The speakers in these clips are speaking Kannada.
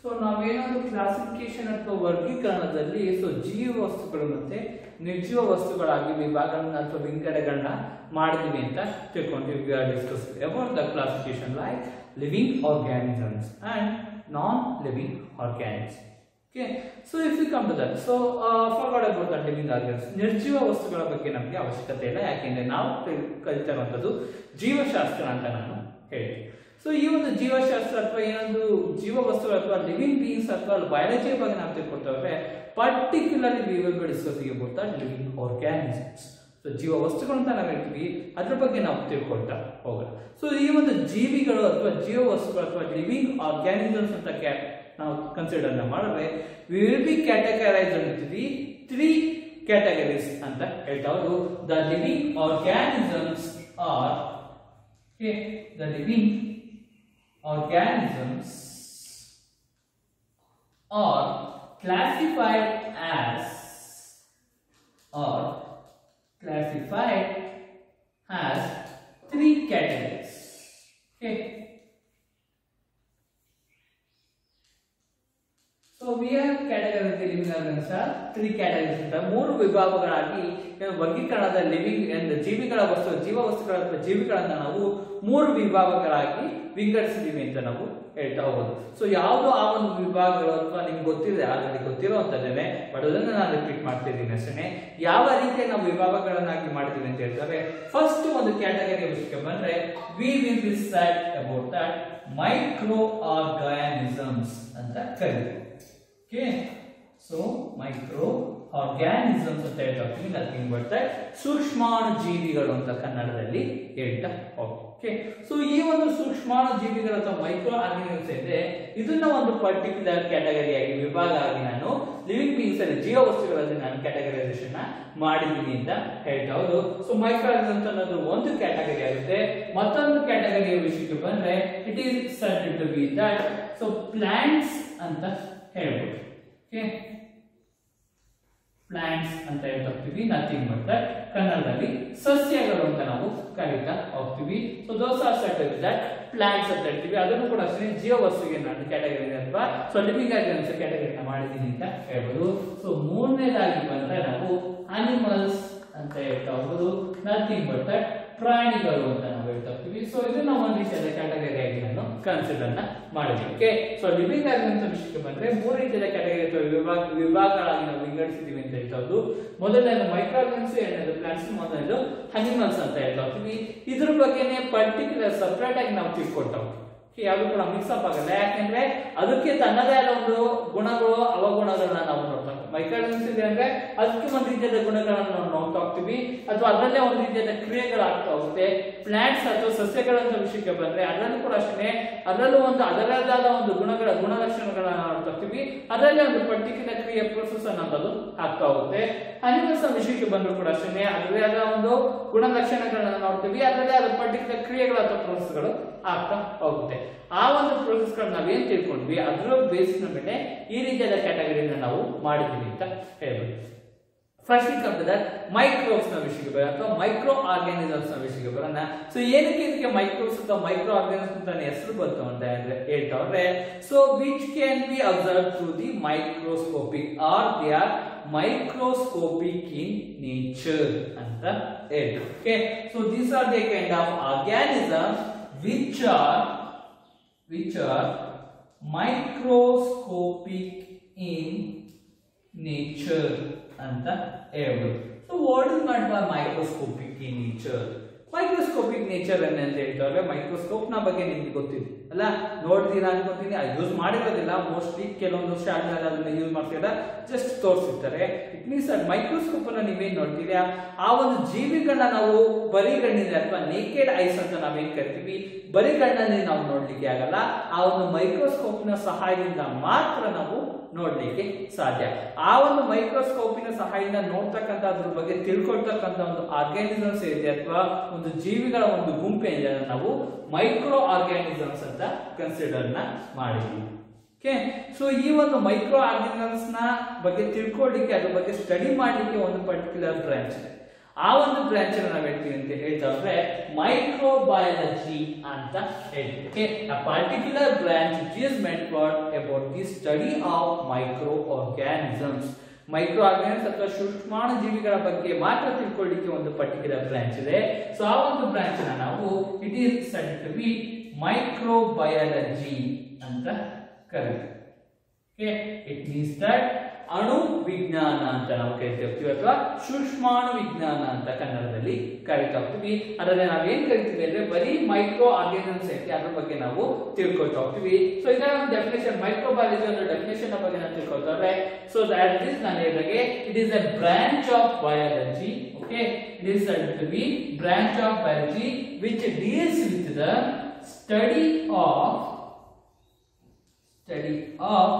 ಸೊ ನಾವೇನಾದ್ರೂ ಕ್ಲಾಸಿಫಿಕೇಶನ್ ಅಥವಾ ವರ್ಗೀಕರಣದಲ್ಲಿ ಸೊ ಜೀವ ವಸ್ತುಗಳು ಮತ್ತೆ ನಿರ್ಜೀವ ವಸ್ತುಗಳಾಗಿ ವಿಭಾಗಗಳನ್ನ ಅಥವಾ ವಿಂಗಡಗಳನ್ನ ಮಾಡಿದೀವಿ ಅಂತ ತಿಳ್ಕೊಂತೀವಿ we are discuss about the classification like living organisms and non living organisms okay so if you come to that so forward about that living organs ನಿರ್ಜೀವ ವಸ್ತುಗಳ ಬಗ್ಗೆ ನಮಗೆ ಅವಶ್ಯಕತೆ ಇಲ್ಲ ಯಾಕೆಂದ್ರೆ ನಾವು ಕಲ್- ಕಲಿತಾ ಇರುವಂಥದ್ದು ಜೀವಶಾಸ್ತ್ರ ಅಂತ ನಾನು ಹೇಳ್ತೀನಿ ಸೊ ಈ ಒಂದು ಜೀವಶಾಸ್ತ್ರ ಅಥವಾ ಏನೊಂದು ಜೀವ ವಸ್ತುಗಳು ಅಥವಾ ಲಿವಿಂಗ್ ಬೀಯಿಂಗ್ಸ್ ಅಥವಾ ಬಯಾಲಜಿ ಬಗ್ಗೆ ನಾವು ತಿಳ್ಕೊಳ್ತೇವೆ particularly we will be discussing about the living organisms so ಜೀವ ವಸ್ತುಗಳು ಅಂತ ನಾವು ಹೇಳ್ತೀವಿ ಅದ್ರ ಬಗ್ಗೆ ನಾವು ತಿಳ್ಕೊಳ್ತಾ ಹೋಗೋಣ ಸೊ ಈ ಒಂದು ಜೀವಿಗಳು ಅಥವಾ ಜೀವ ವಸ್ತುಗಳು ಅಥವಾ ಲಿವಿಂಗ್ ಆರ್ಗ್ಯಾನಿಸಮ್ಸ್ ಅಂತ ಕ್ಯಾ ನಾವು ಕನ್ಸಿಡರ್ ಮಾಡಿದ್ರೆ ವಿ ವಿಲ್ ಬಿ ಕ್ಯಾಟಗರೈಸ್ ಅಂತೀವಿ ತ್ರೀ ಕ್ಯಾಟಗರೀಸ್ ಅಂತ ಹೇಳ್ತಾ ಅವರು the living organisms are the living organisms are classified as or classified as three categories. Okay. So we are category living organs three categories ಅಂತ ಮೂರು ವಿಭಾಗಗಳಾಗಿ ಏನು ವರ್ಗೀಕರಣದ ಲಿವಿಂಗ್ ಎಂದ ಜೀವಿಗಳ ವಸ್ತು ಜೀವ ವಸ್ತುಗಳ ಅಥವಾ ಜೀವಿಗಳನ್ನ ನಾವು ಮೂರು ವಿಭಾಗಗಳಾಗಿ ವಿಂಗಡಿಸಿದೀವಿ ಅಂತ ನಾವು ಹೇಳ್ತಾ ಹೋಗೋದು ಸೊ ಯಾವುದು ಆ ಒಂದು ವಿಭಾಗಗಳು ಅಥವಾ ನಿಮ್ಗೆ ಗೊತ್ತಿದೆ ಆಲ್ರೆಡಿ ಗೊತ್ತಿರುವಂತದ್ದೇನೆ ಬಟ್ ಅದನ್ನ ನಾನು ರಿಪೀಟ್ ಮಾಡ್ತಾ ಇದ್ದೀನಿ ಅಷ್ಟೇ ಯಾವ ರೀತಿಯ ನಾವು ವಿಭಾಗಗಳನ್ನಾಗಿ ಮಾಡಿದೀವಿ ಅಂತ ಹೇಳ್ತಾರೆ ಫಸ್ಟ್ ಒಂದು ಕ್ಯಾಟಗರಿ ವಿಷಯಕ್ಕೆ ಬಂದ್ರೆ we will be set about that microorganisms ಅಂತ ಕರೀತೀವಿ ಓಕೆ ಸೊ ಮೈಕ್ರೋ ಆರ್ಗ್ಯಾನಿಸಮ್ಸ್ ಅಂತ ಹೇಳ್ತಾ ಹೋಗ್ತೀವಿ ನಥಿಂಗ್ ಬಟ್ ದಟ್ ಸೂಕ್ಷ್ಮಾಣು ಜೀವಿಗಳು ಅಂತ ಕನ್ನಡದಲ್ಲಿ ಹೇಳ್ತಾ ಓಕೆ ಸೊ ಈ ಒಂದು ಸೂಕ್ಷ್ಮಾಣು ಜೀವಿಗಳು ಅಥವಾ ಮೈಕ್ರೋ ಆರ್ಗ್ಯಾನಿಸಮ್ಸ್ ಇದೆ ಇದನ್ನ ಒಂದು ಪರ್ಟಿಕ್ಯುಲರ್ ಕ್ಯಾಟಗರಿಯಾಗಿ ವಿಭಾಗ ಆಗಿ ನಾನು ಲಿವಿಂಗ್ ಬೀಯಿಂಗ್ಸ್ ಅಲ್ಲಿ ಜೀವ ವಸ್ತುಗಳಲ್ಲಿ ನಾನು ಕ್ಯಾಟಗರೈಸೇಷನ್ ಮಾಡಿದ್ದೀನಿ ಅಂತ ಹೇಳ್ತಾ ಹೌದು ಸೊ ಮೈಕ್ರೋ ಆರ್ಗ್ಯಾನಿಸಮ್ಸ್ ಅನ್ನೋದು ಒಂದು ಕ್ಯಾಟಗರಿ ಆಗುತ್ತೆ ಮತ್ತೊಂದು ಕ್ಯಾಟಗರಿಯ ವಿಷಯಕ್ಕೆ ಬಂದ್ರೆ it is set to be that so plants ಅಂತ ಹೇಳ್ಬೋದು ಓಕೆ ಪ್ಲಾಂಟ್ಸ್ ಅಂತ ಹೇಳ್ತಾ ಹೋಗ್ತೀವಿ ನಥಿಂಗ್ ಬಟ್ ದಟ್ ಕನ್ನಡದಲ್ಲಿ ಸಸ್ಯಗಳು ಅಂತ ನಾವು ಕರೀತಾ ಹೋಗ್ತೀವಿ so those are set that plants ಅಂತ ಹೇಳ್ತೀವಿ ಅದನ್ನು ಕೂಡ ಅಷ್ಟೇ ಜೀವ ವಸ್ತುಗೆ ನಾನು ಕ್ಯಾಟಗರಿ ಅಥವಾ ಸೊ ಲಿವಿಂಗ್ ಆರ್ಗನ್ಸ್ ಕ್ಯಾಟಗರಿನ ಮಾಡಿದ್ದೀನಿ ಅಂತ ಹೇಳ್ಬೋದು ಸೊ ಮೂರನೇದಾಗಿ ಬಂದ್ರೆ ನಾವು ಅನಿಮಲ್ಸ್ ಅಂತ ಹೇಳ್ತಾ ಹೋಗೋದು ನಥಿಂಗ್ ಬಟ್ ದಟ್ ಪ್ರಾಣಿಗಳು ಅಂತ ನಾವು ಹೇಳ್ತಾ ಹೋಗ್ತೀವಿ ಸೊ ಇದನ್ನ ಒಂದು ರೀತಿಯಾದ ಕ್ಯಾಟಗರಿ ಆಗಿ ನಾನು ಕನ್ಸಿಡರ್ ನ ಮಾಡಿದ್ವಿ ಓಕೆ ಸೊ ಲಿವಿಂಗ್ ಆರ್ಗನ್ಸ್ ವಿಷಯಕ್ಕೆ ಬಂದ್ರೆ ಮೂರು ರೀತಿಯ ಕ್ಯಾಟಗರಿ ಅಥವಾ ವಿಭಾಗ ವಿಭಾಗಗಳಾಗಿ ನಾವು ವಿಂಗಡಿಸಿದೀವಿ ಅಂತ ಹೇಳ್ತಾ ಹೋದು ಮೊದಲನೇದು ಮೈಕ್ರೋ ಆರ್ಗನ್ಸ್ ಎರಡನೇದು ಪ್ಲಾಂಟ್ಸ್ ಮೊದಲನೇದು ಅನಿಮಲ್ಸ್ ಅಂತ ಹೇಳ್ತಾ ಹೋಗ್ತೀವಿ ಇದ್ರ ಬಗ್ಗೆನೇ ಪರ್ಟಿಕ್ಯುಲರ್ ಸಪ್ರೇಟ್ ಆಗಿ ನಾವು ತಿಳ್ಕೊಳ್ತಾ ಹೋಗ್ತೀವಿ ಯಾವುದು ಕೂಡ ಮಿಕ್ಸ್ ಅಪ್ ಆಗಲ್ಲ ಯಾಕೆಂದ್ರೆ ಅದಕ್ಕೆ ತನ್ನದೇ ಆದ ಒಂದು ಗುಣಗಳು ಅವಗುಣಗಳನ್ನ ನಾವು ನೋಡ್ತಾ ಮೈಕ್ರೋಆರ್ಗನ್ಸ್ ಇದೆ ಅಂದ್ರೆ ಅದಕ್ಕೆ ಒಂದು ರೀತಿಯಾದ ಗುಣಗಳನ್ನ ನಾವು ನೋಡ್ತಾ ಹೋಗ್ತೀವಿ ಅಥವಾ ಅದರಲ್ಲೇ ಒಂದು ರೀತಿಯಾದ ಕ್ರಿಯೆಗಳಾಗ್ತಾ ಹೋಗುತ್ತೆ ಪ್ಲಾಂಟ್ಸ್ ಅಥವಾ ಸಸ್ಯಗಳಂತ ವಿಷಯಕ್ಕೆ ಬಂದ್ರೆ ಅದರಲ್ಲೂ ಕೂಡ ಅಷ್ಟೇ ಅದರಲ್ಲೂ ಒಂದು ಅದರದ್ದಾದ ಒಂದು ಗುಣಗಳ ಗುಣಲಕ್ಷಣಗಳನ್ನ ನೋಡ್ತಾ ಹೋಗ್ತೀವಿ ಅದರಲ್ಲೇ ಒಂದು ಪರ್ಟಿಕ್ಯುಲರ್ ಕ್ರಿಯೆ ಪ್ರೊಸೆಸ್ ಅನ್ನೋದು ಆಗ್ತಾ ಹೋಗುತ್ತೆ ಅನಿಮಲ್ಸ್ ವಿಷಯಕ್ಕೆ ಬಂದ್ರು ಕೂಡ ಅಷ್ಟೇ ಅದರದೇ ಆದ ಒಂದು ಗುಣಲಕ್ಷಣಗಳನ್ನ ನೋಡ್ತೀವಿ ಅದರಲ್ಲೇ ಆದ ಪರ್ಟಿಕ್ಯುಲರ್ ಕ್ರಿಯೆಗಳು ಅಥವಾ ಪ್ರೊಸೆಸ್ಗಳು ಆಗ್ತಾ ಹೋಗುತ್ತೆ ಆ ಒಂದು ಪ್ರೊಸೆಸ್ ಗಳನ್ನ ನಾವೇನ್ ತಿಳ್ಕೊಂಡ್ವಿ ಅದರ ಬೇಸಿನ ಮೇಲೆ ಈ ರೀತಿಯಾದ ಕ್ಯಾಟಗರಿನ ನಾವು ಮಾಡಿದೀವಿ ಅಂತ ಹೇಳ್ಬೋದು ಫಸ್ಟ್ ಕಮ್ ದಟ್ ಮೈಕ್ರೋಬ್ಸ್ ನ ವಿಷಯಕ್ಕೆ ಬರೋಣ ಅಥವಾ ಮೈಕ್ರೋ ಆರ್ಗ್ಯಾನಿಸಮ್ಸ್ ನ ವಿಷಯಕ್ಕೆ ಬರೋಣ ಸೊ ಏನಕ್ಕೆ ಇದಕ್ಕೆ ಮೈಕ್ರೋಬ್ಸ್ ಅಥವಾ ಮೈಕ್ರೋ ಆರ್ಗ್ಯಾನಿಸಮ್ಸ್ ಅಂತ ಹೆಸರು ಬಂತು ಅಂತ ಅಂದ್ರೆ ಹೇಳ್ತಾವ್ರೆ so which can be observe through the microscopic are they are microscopic in nature ಅಂತ ಹೇಳ್ತಾರೆ okay so these are they kind of organism which are which are microscopic in nature ಅಂತ ಹೇಳ್ಬೋದು so what is not by microscopic in nature microscopic nature ಅಂತ ಹೇಳ್ತಾರೆ ಮೈಕ್ರೋಸ್ಕೋಪ್ ನ ಬಗ್ಗೆ ನಿಮ್ಗೆ ಗೊತ್ತಿದೆ ಅಲ್ಲ ನೋಡ್ತೀರಾ ಅನ್ಕೋತೀನಿ ಯೂಸ್ ಮಾಡಿರೋದಿಲ್ಲ ಮೋಸ್ಟ್ಲಿ ಕೆಲವೊಂದು ಶಾಲೆಗಳಲ್ಲಿ ಅದನ್ನ ಯೂಸ್ ಮಾಡ್ತೀರಾ ಜಸ್ಟ್ ತೋರಿಸಿರ್ತಾರೆ ಇಟ್ ಮೀನ್ಸ್ ದಟ್ ಮೈಕ್ರೋಸ್ಕೋಪ್ ಅನ್ನ ನೀವೇನ್ ನೋಡ್ತೀರಾ ಆ ಒಂದು ಜೀವಿಗಳನ್ನ ನಾವು ಬರಿಗಣ್ಣಿಂದ ಅಥವಾ ನೇಕೆಡ್ ಐಸ್ ಅಂತ ನಾವೇನ್ ಕರಿತೀವಿ ಬರಿಗಣ್ಣಲ್ಲಿ ನಾವು ನೋಡ್ಲಿಕ್ಕೆ ಆಗಲ್ಲ ಆ ಒಂದು ಮೈಕ್ರೋಸ್ಕೋಪ್ ನ ಸಹಾಯದಿಂದ ಮಾತ್ರ ನಾವು ನೋಡ್ಲಿಕ್ಕೆ ಸಾಧ್ಯ ಆ ಒಂದು ಮೈಕ್ರೋಸ್ಕೋಪಿನ ಸಹಾಯದಿಂದ ನೋಡ್ತಕ್ಕಂಥ ಅದ್ರ ಬಗ್ಗೆ ತಿಳ್ಕೊಳ್ತಕ್ಕಂಥ ಒಂದು ಆರ್ಗ್ಯಾನಿಸಮ್ಸ್ ಏನಿದೆ ಅಥವಾ ಒಂದು ಜೀವಿಗಳ ಒಂದು ಗುಂಪು ಏನಿದೆ ಅದನ್ನ ನಾವು ಮೈಕ್ರೋ ಆರ್ಗ್ಯಾನಿಸಮ್ಸ್ ಅಂತ ಕನ್ಸಿಡರ್ ನ ಮಾಡಿದ್ವಿ ಓಕೆ ಸೊ ಈ ಒಂದು ಮೈಕ್ರೋ ಆರ್ಗ್ಯಾನಿಸಮ್ಸ್ ನ ಬಗ್ಗೆ ತಿಳ್ಕೊಳ್ಳಿಕ್ಕೆ ಅದ್ರ ಬಗ್ಗೆ ಸ್ಟಡಿ ಮಾಡಲಿಕ್ಕೆ ಒಂದು ಪರ್ಟಿಕ್ಯುಲರ್ ಬ್ರಾಂಚ್ ಇದೆ ಆ ಒಂದು ಬ್ರಾಂಚ್ ನಾವು ಹೇಳ್ತೀವಿ ಅಂತ ಹೇಳ್ತಾ ಹೋದ್ರೆ ಮೈಕ್ರೋಬಯಾಲಜಿ ಅಂತ ಹೇಳ್ತೀವಿ a particular branch which is meant for about the study of microorganisms microorganisms ಅಥವಾ ಸೂಕ್ಷ್ಮಾಣು ಜೀವಿಗಳ ಬಗ್ಗೆ ಮಾತ್ರ ತಿಳ್ಕೊಳ್ಳಿಕ್ಕೆ ಒಂದು ಪರ್ಟಿಕ್ಯುಲರ್ ಬ್ರಾಂಚ್ ಇದೆ ಸೊ ಆ ಒಂದು ಬ್ರಾಂಚ್ ನ ನಾವು it is study to be microbiology ಅಂತ ಕರೀತೀವಿ ಓಕೆ ಇಟ್ ಮೀನ್ಸ್ ದಟ್ ಅಣು ವಿಜ್ಞಾನ ಅಂತ ನಾವು ಕರಿತಾ ಹೋಗ್ತೀವಿ ಅಥವಾ ಸೂಕ್ಷ್ಮಾಣು ವಿಜ್ಞಾನ ಅಂತ ಕನ್ನಡದಲ್ಲಿ ಕರಿತಾ ಹೋಗ್ತೀವಿ ಅದರಲ್ಲಿ ನಾವು ಏನ್ ಕರಿತೀವಿ ಅಂದ್ರೆ ಬರೀ ಮೈಕ್ರೋ ಆರ್ಗ್ಯಾನಿಸಮ್ಸ್ ಐತಿ ಅದ್ರ ಬಗ್ಗೆ ನಾವು ತಿಳ್ಕೊಳ್ತಾ ಹೋಗ್ತೀವಿ ಸೊ ಇದರ ಒಂದು ಡೆಫಿನೇಷನ್ ಮೈಕ್ರೋಬಯಾಲಜಿ ಒಂದು ಡೆಫಿನೇಷನ್ ಬಗ್ಗೆ ನಾವು ತಿಳ್ಕೊಳ್ತಾ ಹೋದ್ರೆ ಸೊ ದಟ್ ದಿಸ್ ನಾನು ಹೇಳಿದಾಗೆ it is a branch of biology okay it is to be branch of biology which deals with the study of study of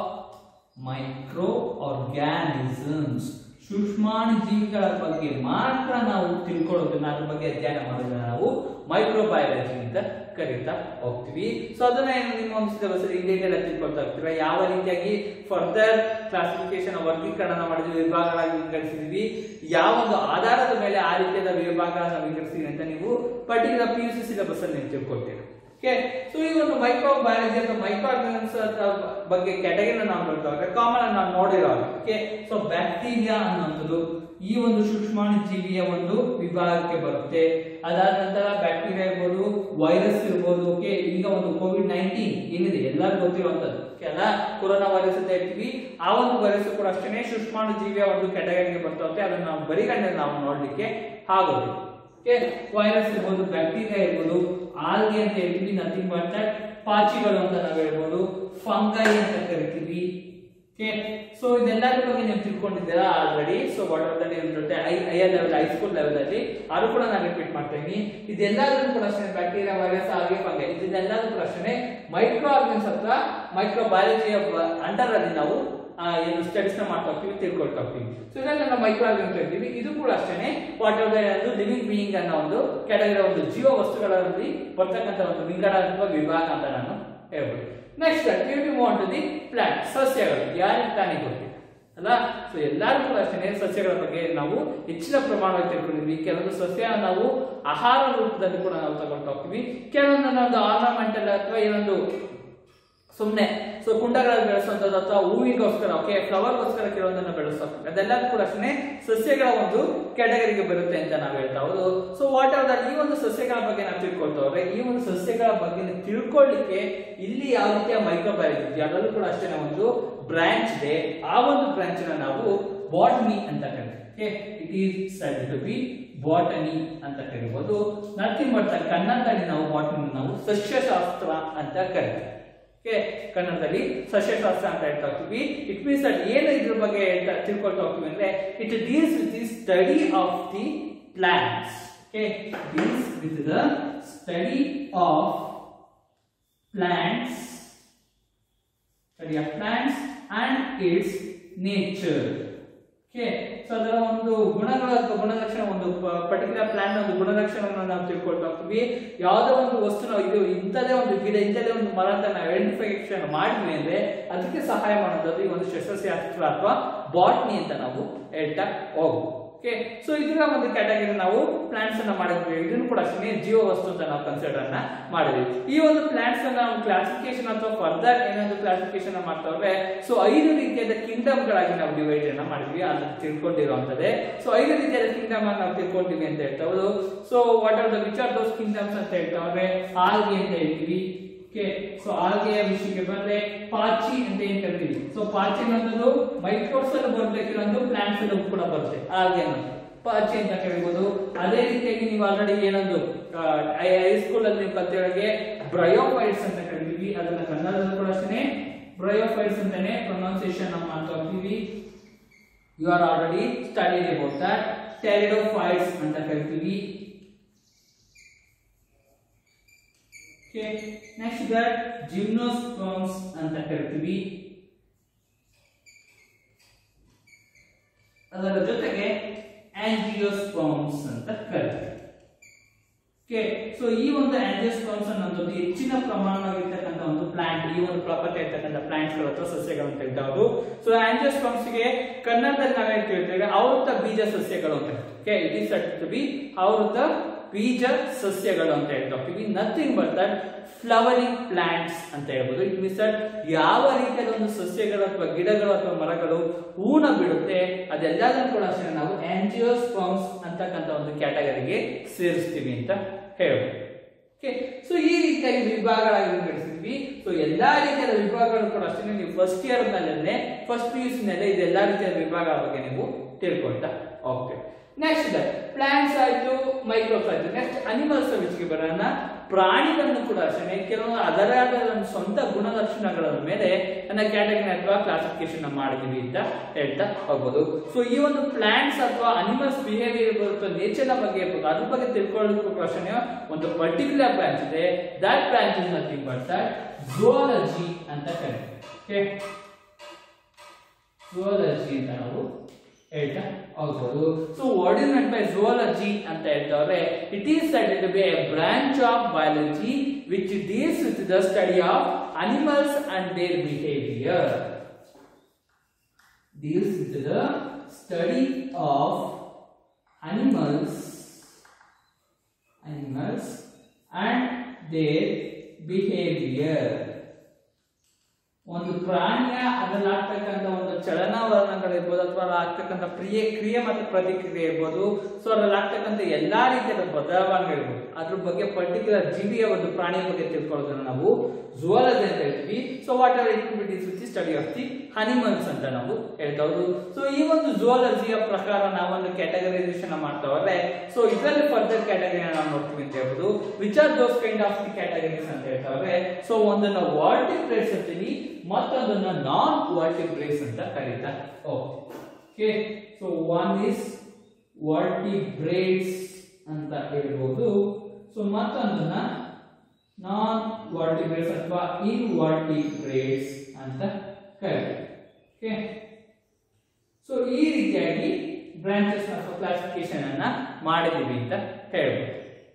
microorganisms ಸೂಕ್ಷ್ಮಾಣು ಜೀವಿಗಳ ಬಗ್ಗೆ ಮಾತ್ರ ನಾವು ತಿಳ್ಕೊಳ್ಳೋದನ್ನ ಅದ್ರ ಬಗ್ಗೆ ಅಧ್ಯಯನ ಮಾಡೋದನ್ನ ನಾವು ಮೈಕ್ರೋಬಯಾಲಜಿ ಅಂತ ಕರೀತಾ ಹೋಗ್ತೀವಿ ಸೊ ಅದನ್ನ ಏನು ನಿಮ್ಮ ಒಂದು ಸಿಲೆಬಸ್ ಡೀಟೇಲ್ ಆಗಿ ತಿಳ್ಕೊಳ್ತಾ ಹೋಗ್ತೀವಿ ಯಾವ ರೀತಿಯಾಗಿ ಫರ್ದರ್ ಕ್ಲಾಸಿಫಿಕೇಶನ್ ವರ್ಗೀಕರಣ ಮಾಡಿದ್ವಿ ವಿಭಾಗಗಳಾಗಿ ವಿಂಗಡಿಸಿದ್ವಿ ಯಾವ ಒಂದು ಆಧಾರದ ಮೇಲೆ ಆ ರೀತಿಯಾದ ವಿಭಾಗಗಳನ್ನ ವಿಂಗಡಿಸಿದ್ವಿ ಅಂತ ನೀವು particular P U C syllabus ಅಲ್ಲಿ ನೀವು ತಿಳ್ಕೊಳ್ತೀರಿ ಓಕೆ ಸೊ ಈ ಒಂದು ಮೈಕ್ರೋ ಬಯಾಲಜಿ ಅಥವಾ ಮೈಕ್ರೋ ಆರ್ಗನಿಮ್ಸ್ ಬಗ್ಗೆ ಕ್ಯಾಟಗರಿನ ನಾವು ನೋಡ್ತಾ ಹೋದ್ರೆ ಕಾಮನ್ ಆಗಿ ನಾವು ನೋಡಿರೋ ಓಕೆ ಸೊ ಬ್ಯಾಕ್ಟೀರಿಯಾ ಅನ್ನೋದು ಈ ಒಂದು ಸೂಕ್ಷ್ಮಾಣು ಜೀವಿಯ ಒಂದು ವಿಭಾಗಕ್ಕೆ ಬರುತ್ತೆ ಅದಾದ ನಂತರ ಬ್ಯಾಕ್ಟೀರಿಯಾ ಇರ್ಬೋದು ವೈರಸ್ ಇರ್ಬೋದು ಓಕೆ ಈಗ ಒಂದು ಕೋವಿಡ್ ನೈನ್ಟೀನ್ ಏನಿದೆ ಎಲ್ಲರಿಗೂ ಗೊತ್ತಿರುವಂತದ್ದು ಓಕೆ ಅಲ್ಲ ಕೊರೋನಾ ವೈರಸ್ ಅಂತ ಹೇಳ್ತೀವಿ ಆ ಒಂದು ವೈರಸ್ ಕೂಡ ಅಷ್ಟೇ ಸೂಕ್ಷ್ಮಾಣು ಜೀವಿಯ ಒಂದು ಕ್ಯಾಟಗರಿಗೆ ಬರ್ತವೆ ಅದನ್ನ ನಾವು ಬರಿಗಣ್ಣಲ್ಲಿ ನಾವು ನೋಡ್ಲಿಕ್ಕೆ ಆಗೋದಿಲ್ಲ ಓಕೆ ವೈರಸ್ ಇರ್ಬೋದು ಬ್ಯಾಕ್ಟೀರಿಯಾ ಇರ್ಬೋದು ಆಲ್ಗೆ ಅಂತ ಹೇಳ್ತೀವಿ ನಥಿಂಗ್ ಬಟ್ ದಟ್ ಪಾಚಿಗಳು ಅಂತ ನಾವು ಹೇಳ್ಬೋದು ಫಂಗೈ ಅಂತ ಕರಿತೀವಿ ಓಕೆ ಸೊ ಇದೆಲ್ಲದ್ರ ಬಗ್ಗೆ ನೀವು ತಿಳ್ಕೊಂಡಿದ್ದೀರಾ already so what are that ಇರುತ್ತೆ I higher level high school level ಅಲ್ಲಿ ಅದು ಕೂಡ ನಾನು ರಿಪೀಟ್ ಮಾಡ್ತಾ ಇದೀನಿ ಇದೆಲ್ಲದೂ ಕೂಡ ಅಷ್ಟೇ ಬ್ಯಾಕ್ಟೀರಿಯಾ ವೈರಸ್ ಆಲ್ಗೆ ಫಂಗೈ ಇದೆಲ್ಲದೂ ಕೂಡ ಅಷ್ಟೇ ಮೈಕ್ರೋ ಆರ್ಗನ್ಸ್ ಅಥವಾ ಮೈಕ್ರೋ ಬಯಾಲಜಿಯ ಅಂಡರ್ ಅಲ್ಲಿ ನಾವು ಆ, ಏನು ಸ್ಟಡೀಸ್ ನ ಮಾಡ್ತಾ ಹೋಗ್ತೀವಿ ತಿಳ್ಕೊಳ್ತಾ ಹೋಗ್ತೀವಿ ಸೊ ಇದನ್ನ ನಾವು ಮೈಕ್ರೋ ಆರ್ಗನ್ಸ್ ಹೇಳ್ತೀವಿ ಇದು ಕೂಡ ಅಷ್ಟೇ ವಾಟ್ ಆರ್ ಒಂದು ಲಿವಿಂಗ್ ಬೀಯಿಂಗ್ ಅನ್ನೋ ಒಂದು ಕೆಳಗಿರೋ ಒಂದು ಜೀವ ವಸ್ತುಗಳಲ್ಲಿ ಬರ್ತಕ್ಕಂಥ ಒಂದು ವಿಂಗಡ ಅಥವಾ ವಿಭಾಗ ಅಂತ ನಾನು ಹೇಳ್ಬೋದು next you want the plant ಸಸ್ಯಗಳು ಯಾರಿಗೆ ತಾನೇ ಗೊತ್ತಿಲ್ಲ ಅಲ್ಲ ಸೊ ಎಲ್ಲರೂ ಕೂಡ ಅಷ್ಟೇ ಸಸ್ಯಗಳ ಬಗ್ಗೆ ನಾವು ಹೆಚ್ಚಿನ ಪ್ರಮಾಣವಾಗಿ ತಿಳ್ಕೊಂಡಿದ್ವಿ ಕೆಲವೊಂದು ಸಸ್ಯ ನಾವು ಆಹಾರ ರೂಪದಲ್ಲಿ ಕೂಡ ನಾವು ತಗೊಳ್ತಾ ಹೋಗ್ತೀವಿ ಕೆಲವೊಂದು ನಾವು ಆರ್ನಮೆಂಟಲ್ ಅಥವಾ ಏನೊಂದು ಸುಮ್ಮನೆ ಸೊ ಕುಂಡಗಳಲ್ಲಿ ಬೆಳೆಸುವಂಥದ್ದು ಅಥವಾ ಹೂವಿಗೋಸ್ಕರ ಓಕೆ ಫ್ಲವರ್ಗೋಸ್ಕರ ಕೆಲವೊಂದನ್ನು ಬೆಳೆಸ್ತಾರೆ ಅದೆಲ್ಲ ಕೂಡ ಅಷ್ಟೇ ಸಸ್ಯಗಳ ಒಂದು ಕೆಟಗರಿಗೆ ಬರುತ್ತೆ ಅಂತ ನಾವು ಹೇಳ್ತಾ ಹೌದು ಸೊ ವಾಟ್ ಆರ್ ದಟ್ ಈ ಒಂದು ಸಸ್ಯಗಳ ಬಗ್ಗೆ ನಾವು ತಿಳ್ಕೊಳ್ತಾ ಹೋದ್ರೆ ಈ ಒಂದು ಸಸ್ಯಗಳ ಬಗ್ಗೆ ತಿಳ್ಕೊಳ್ಳಿಕ್ಕೆ ಇಲ್ಲಿ ಯಾವ ರೀತಿಯ ಮೈಕ್ರೋಬಯಾಲಜಿ ಇದೆ ಅದರಲ್ಲೂ ಕೂಡ ಅಷ್ಟೇ ಒಂದು ಬ್ರಾಂಚ್ ಇದೆ ಆ ಒಂದು ಬ್ರಾಂಚ್ ನಾವು ಬಾಟ್ನಿ ಅಂತ ಕರಿತೀವಿ it is study to be botany ಅಂತ ಕರಿಬಹುದು ನಥಿಂಗ್ ಬಟ್ ಕನ್ನಡದಲ್ಲಿ ನಾವು ಬಾಟನಿ ನಾವು ಸಸ್ಯಶಾಸ್ತ್ರ ಅಂತ ಕರಿತೀವಿ ಓಕೆ ಕನ್ನಡದಲ್ಲಿ ಸಸ್ಯಶಾಸ್ತ್ರ ಅಂತ ಹೇಳ್ತಾ ಹೋಗ್ತೀವಿ ಇಟ್ ಮೀನ್ಸ್ ದಟ್ ಏನು ಇದ್ರ ಬಗ್ಗೆ ಹೇಳ್ತಾ ತಿಳ್ಕೊಳ್ತಾ ಹೋಗ್ತೀವಿ ಅಂದ್ರೆ it deals with the study of the plants okay deals with the study of plants study of plants and its nature okay so ಅದರ ಒಂದು ಗುಣಗಳ ಅಥವಾ ಗುಣಲಕ್ಷಣ ಒಂದು ಪರ್ಟಿಕ್ಯುಲರ್ ಪ್ಲಾಂಟ್ ಒಂದು ಗುಣಲಕ್ಷಣವನ್ನು ನಾವು ತಿಳ್ಕೊಳ್ತಾ ಹೋಗ್ತೀವಿ ಯಾವುದೋ ಒಂದು ವಸ್ತು ನಾವು ಇದು ಇಂಥದೇ ಒಂದು ಗಿಡ ಇಂಥದೇ ಒಂದು ಮರ ಅಂತ ನಾವು ಐಡೆಂಟಿಫಿಕೇಶನ್ ಮಾಡಿದ್ವಿ ಅಂದ್ರೆ ಅದಕ್ಕೆ ಸಹಾಯ ಮಾಡೋದು ಈ ಒಂದು ಸಸ್ಯಶಾಸ್ತ್ರ ಅಥವಾ ಬಾಟ್ನಿ ಅಂತ ನಾವು ಹೇಳ್ತಾ ಹೋಗ್ಬೋದು ಓಕೆ ಸೊ ಇದರ ಒಂದು ಕ್ಯಾಟಗರಿ ನಾವು ಪ್ಲಾಂಟ್ಸ್ ಅನ್ನ ಮಾಡಿದ್ವಿ ಇದನ್ನು ಕೂಡ ಅಷ್ಟೇ ಜೀವ ವಸ್ತು ಅಂತ ನಾವು ಕನ್ಸಿಡರ್ ಅನ್ನ ಮಾಡಿದ್ವಿ ಈ ಒಂದು ಪ್ಲಾಂಟ್ಸ್ ಅನ್ನ ನಾವು ಕ್ಲಾಸಿಫಿಕೇಶನ್ ಅಥವಾ ಫರ್ದರ್ ಏನೊಂದು ಕ್ಲಾಸಿಫಿಕೇಶನ್ ಮಾಡ್ತಾ ಹೋದ್ರೆ ಸೊ ಐದು ರೀತಿಯಾದ ಕಿಂಗ್ಡಮ್ ಗಳಾಗಿ ನಾವು ಡಿವೈಡ್ ಅನ್ನ ಮಾಡಿದ್ವಿ ಅದನ್ನ ತಿಳ್ಕೊಂಡಿರುವಂತದ್ದೇ ಸೊ ಐದು ರೀತಿಯಾದ ಕಿಂಗ್ಡಮ್ ಅನ್ನ ನಾವು ತಿಳ್ಕೊಂಡಿವಿ ಅಂತ ಹೇಳ್ತಾ ಹೌದು so what are the which are those kingdoms ಅಂತ ಹೇಳ್ತಾ ಹೋದ್ರೆ ಆಲ್ಗಿ ಅಂತ ಹೇಳ್ತೀವಿ ಓಕೆ ಸೊ ಆಲ್ಗೆಯ ವಿಷಯಕ್ಕೆ ಬಂದ್ರೆ ಪಾಚಿ ಅಂತ ಏನ್ ಕರಿತೀವಿ ಸೊ ಪಾಚಿ ಅನ್ನೋದು ಮೈಕ್ರೋಬ್ಸ್ ಅಲ್ಲಿ ಬರುತ್ತೆ ಕೆಲವೊಂದು ಪ್ಲಾಂಟ್ಸ್ ಅಲ್ಲೂ ಕೂಡ ಬರುತ್ತೆ ಆಲ್ಗೆ ಅನ್ನೋದು ಪಾಚಿ ಅಂತ ಕರಿಬಹುದು ಅದೇ ರೀತಿಯಾಗಿ ನೀವು ಆಲ್ರೆಡಿ ಏನೊಂದು ಹೈಸ್ಕೂಲ್ ಅಲ್ಲಿ ನೀವು ಕಲ್ತಿರೋಗೆ ಬ್ರಯೋಫೈಟ್ಸ್ ಅಂತ ಕರಿತೀವಿ ಅದನ್ನ ಕನ್ನಡದಲ್ಲೂ ಕೂಡ ಅಷ್ಟೇ ಬ್ರಯೋಫೈಟ್ಸ್ ಅಂತಾನೆ ಪ್ರೊನೌನ್ಸಿಯೇಷನ್ ನಾವು ಮಾಡ್ತಾ ಹೋಗ್ತೀವಿ you are already studied about that pteridophytes ಅಂತ ಕರಿತೀವಿ ಓಕೆ ನೆಕ್ಸ್ಟ್ ದಟ್ ಜಿಮ್ನೋಸ್ಪರ್ಮ್ಸ್ ಅಂತ ಕರಿತೀವಿ ಅದರ ಜೊತೆಗೆ ಆಂಜಿಯೋಸ್ಪರ್ಮ್ಸ್ ಅಂತ ಕರಿತೀವಿ ಓಕೆ ಸೊ ಈ ಒಂದು ಆಂಜಿಯೋಸ್ಪರ್ಮ್ಸ್ ಅನ್ನೋದು ಹೆಚ್ಚಿನ ಪ್ರಮಾಣವಾಗಿರ್ತಕ್ಕಂಥ ಒಂದು ಪ್ಲಾಂಟ್ ಪ್ಲಾಂಟ್ ಈ ಒಂದು ಪ್ರಾಪರ್ಟಿ ಇರ್ತಕ್ಕಂಥ ಪ್ಲಾಂಟ್ಸ್ ಗಳು ಅಥವಾ ಸಸ್ಯಗಳು ಅಂತ ಹೇಳ್ತಾವ್ರು ಸೊ ಆಂಜಿಯೋಸ್ಪರ್ಮ್ಸ್ ಗೆ ಕನ್ನಡದಲ್ಲಿ ನಾವೇ ಕೇಳ್ತೇವೆ ಆವೃತ್ತ ಬೀಜ ಸಸ್ಯಗಳು ಅಂತ okay it is to be ಆವೃತ್ತ ಬೀಜ ಸಸ್ಯಗಳು ಅಂತ ಹೇಳ್ತಾ ಹೋಗ್ತೀವಿ nothing but that flowering plants ಅಂತ ಹೇಳ್ಬೋದು ಇಟ್ ಮೀನ್ಸ್ ದಟ್ ಯಾವ ರೀತಿಯಾದ ಒಂದು ಸಸ್ಯಗಳು ಅಥವಾ ಗಿಡಗಳು ಅಥವಾ ಮರಗಳು ಹೂನ ಬಿಡುತ್ತೆ ಅದೆಲ್ಲದನ್ನು ಕೂಡ ಅಷ್ಟೇ ನಾವು ಆಂಜಿಯೋಸ್ಪರ್ಮ್ಸ್ ಅಂತಕ್ಕಂಥ ಒಂದು ಕ್ಯಾಟಗರಿಗೆ ಸೇರಿಸ್ತೀವಿ ಅಂತ ಹೇಳ್ಬೋದು ಓಕೆ ಸೊ ಈ ರೀತಿಯಾಗಿ ವಿಭಾಗಗಳಾಗಿ ವಿಂಗಡಿಸಿದ್ವಿ ಸೊ ಎಲ್ಲಾ ರೀತಿಯಾದ ವಿಭಾಗಗಳು ಕೂಡ ಅಷ್ಟೇ ನೀವು ಫಸ್ಟ್ ಇಯರ್ ನಲ್ಲೇ ಫಸ್ಟ್ ಪಿ ಯು ಸಿ ನಲ್ಲೇ ಇದೆಲ್ಲಾ ರೀತಿಯಾದ ವಿಭಾಗಗಳ ಬಗ್ಗೆ ನೀವು ತಿಳ್ಕೊಳ್ತಾ ಹೋಗ್ತೀವಿ ನೆಕ್ಸ್ಟ್ ಪ್ಲಾಂಟ್ಸ್ ಆಯ್ತು ಮೈಕ್ರೋಬ್ಸ್ ಆಯ್ತು ನೆಕ್ಸ್ಟ್ ಅನಿಮಲ್ಸ್ ವಿಚ್ಗೆ ಬರೋಣ ಪ್ರಾಣಿಗಳನ್ನು ಕೂಡ ಅಷ್ಟೇ ಕೆಲವೊಂದು ಅದರಾದ ಒಂದು ಸ್ವಂತ ಗುಣಲಕ್ಷಣಗಳ ಮೇಲೆ ನನ್ನ ಕ್ಯಾಟಗರಿ ಅಥವಾ ಕ್ಲಾಸಿಫಿಕೇಶನ್ ಮಾಡಿದೀವಿ ಅಂತ ಹೇಳ್ತಾ ಹೋಗ್ಬೋದು ಸೊ ಈ ಒಂದು ಪ್ಲಾಂಟ್ಸ್ ಅಥವಾ ಅನಿಮಲ್ಸ್ ಬಿಹೇವಿಯರ್ ಇರ್ಬೋದು ಅಥವಾ ನೇಚರ್ ಬಗ್ಗೆ ಇರ್ಬೋದು ಅದ್ರ ಬಗ್ಗೆ ತಿಳ್ಕೊಳ್ಳೋದಕ್ಕೂ ಅಷ್ಟೇ ಒಂದು ಪರ್ಟಿಕ್ಯುಲರ್ ಬ್ರಾಂಚ್ ಇದೆ that branch is nothing but that zoology ಅಂತ ಕರಿತೀವಿ ಓಕೆ ಝುವಾಲಜಿ ಅಂತ ನಾವು ಹೇಳ್ತಾ ಹೋಗ್ಬೋದು so what is meant by zoology ಅಂತ ಹೇಳ್ತಾವ್ರೆ it is said to be a branch of biology which deals with the study of animals and their behaviour deals with the study of animals animals and their behavior ಒಂದು ಪ್ರಾಣಿಯ ಅದರಲ್ಲಿ ಆಗ್ತಕ್ಕಂಥ ಒಂದು ಚಲನವಲನಗಳಿರ್ಬೋದು ಅಥವಾ ಅದ್ರಲ್ಲಿ ಆಗ್ತಕ್ಕಂಥ ಕ್ರಿಯೆ ಕ್ರಿಯೆ ಮತ್ತು ಪ್ರತಿಕ್ರಿಯೆ ಇರ್ಬೋದು ಸೊ ಅದ್ರಲ್ಲಿ ಆಗ್ತಕ್ಕಂಥ ಎಲ್ಲಾ ರೀತಿಯಾದ ಬದಲಾವಣೆಗಳಿರ್ಬೋದು ಅದ್ರ ಬಗ್ಗೆ ಪರ್ಟಿಕ್ಯುಲರ್ ಜೀವಿಯ ಒಂದು ಪ್ರಾಣಿಯ ಬಗ್ಗೆ ತಿಳ್ಕೊಳ್ಳೋದನ್ನ ನಾವು ಝುವಾಲಜಿ ಅಂತ ಹೇಳ್ತೀವಿ so what are it with study of the animals ಅಂತ ನಾವು ಹೇಳ್ತಾ ಹೋದ್ರು ಸೊ ಈ ಒಂದು ಝುವಾಲಜಿಯ ಪ್ರಕಾರ ನಾವೊಂದು ಕ್ಯಾಟಗರೈಸೇಷನ್ ಮಾಡ್ತಾ ಹೋದ್ರೆ ಸೊ ಇದರಲ್ಲಿ ಫರ್ದರ್ ಕ್ಯಾಟಗರಿ ನಾವು ನೋಡ್ತೀವಿ ಅಂತ ಹೇಳ್ಬೋದು which are those kind of the categories ಅಂತ ಹೇಳ್ತಾ ಹೋದ್ರೆ ಸೊ ಒಂದನ್ನ ವಾಲ್ಟಿಬ್ರೇಟ್ಸ್ ಅಂತೀವಿ ಮತ್ತೊಂದನ್ನ ನಾನ್ ವಾಲ್ಟಿಬ್ರೇಟ್ಸ್ ಅಂತ ಕರೀತಾ okay so one is vertebrates ಅಂತ ಹೇಳ್ಬೋದು ಸೊ ಮತ್ತೊಂದನ್ನ ನಾನ್ ವಾಲ್ಟಿಬ್ರೇಟ್ಸ್ ಅಥವಾ ಇನ್ ವಾಲ್ಟಿಬ್ರೇಟ್ಸ್ ಅಂತ ಕರೀತಾರೆ ಓಕೆ ಸೊ ಈ ರೀತಿಯಾಗಿ ಬ್ರಾಂಚಸ್ ಅಥವಾ ಕ್ಲಾಸಿಫಿಕೇಶನ್ ಅನ್ನ ಮಾಡಿದೀವಿ ಅಂತ ಹೇಳ್ಬೋದು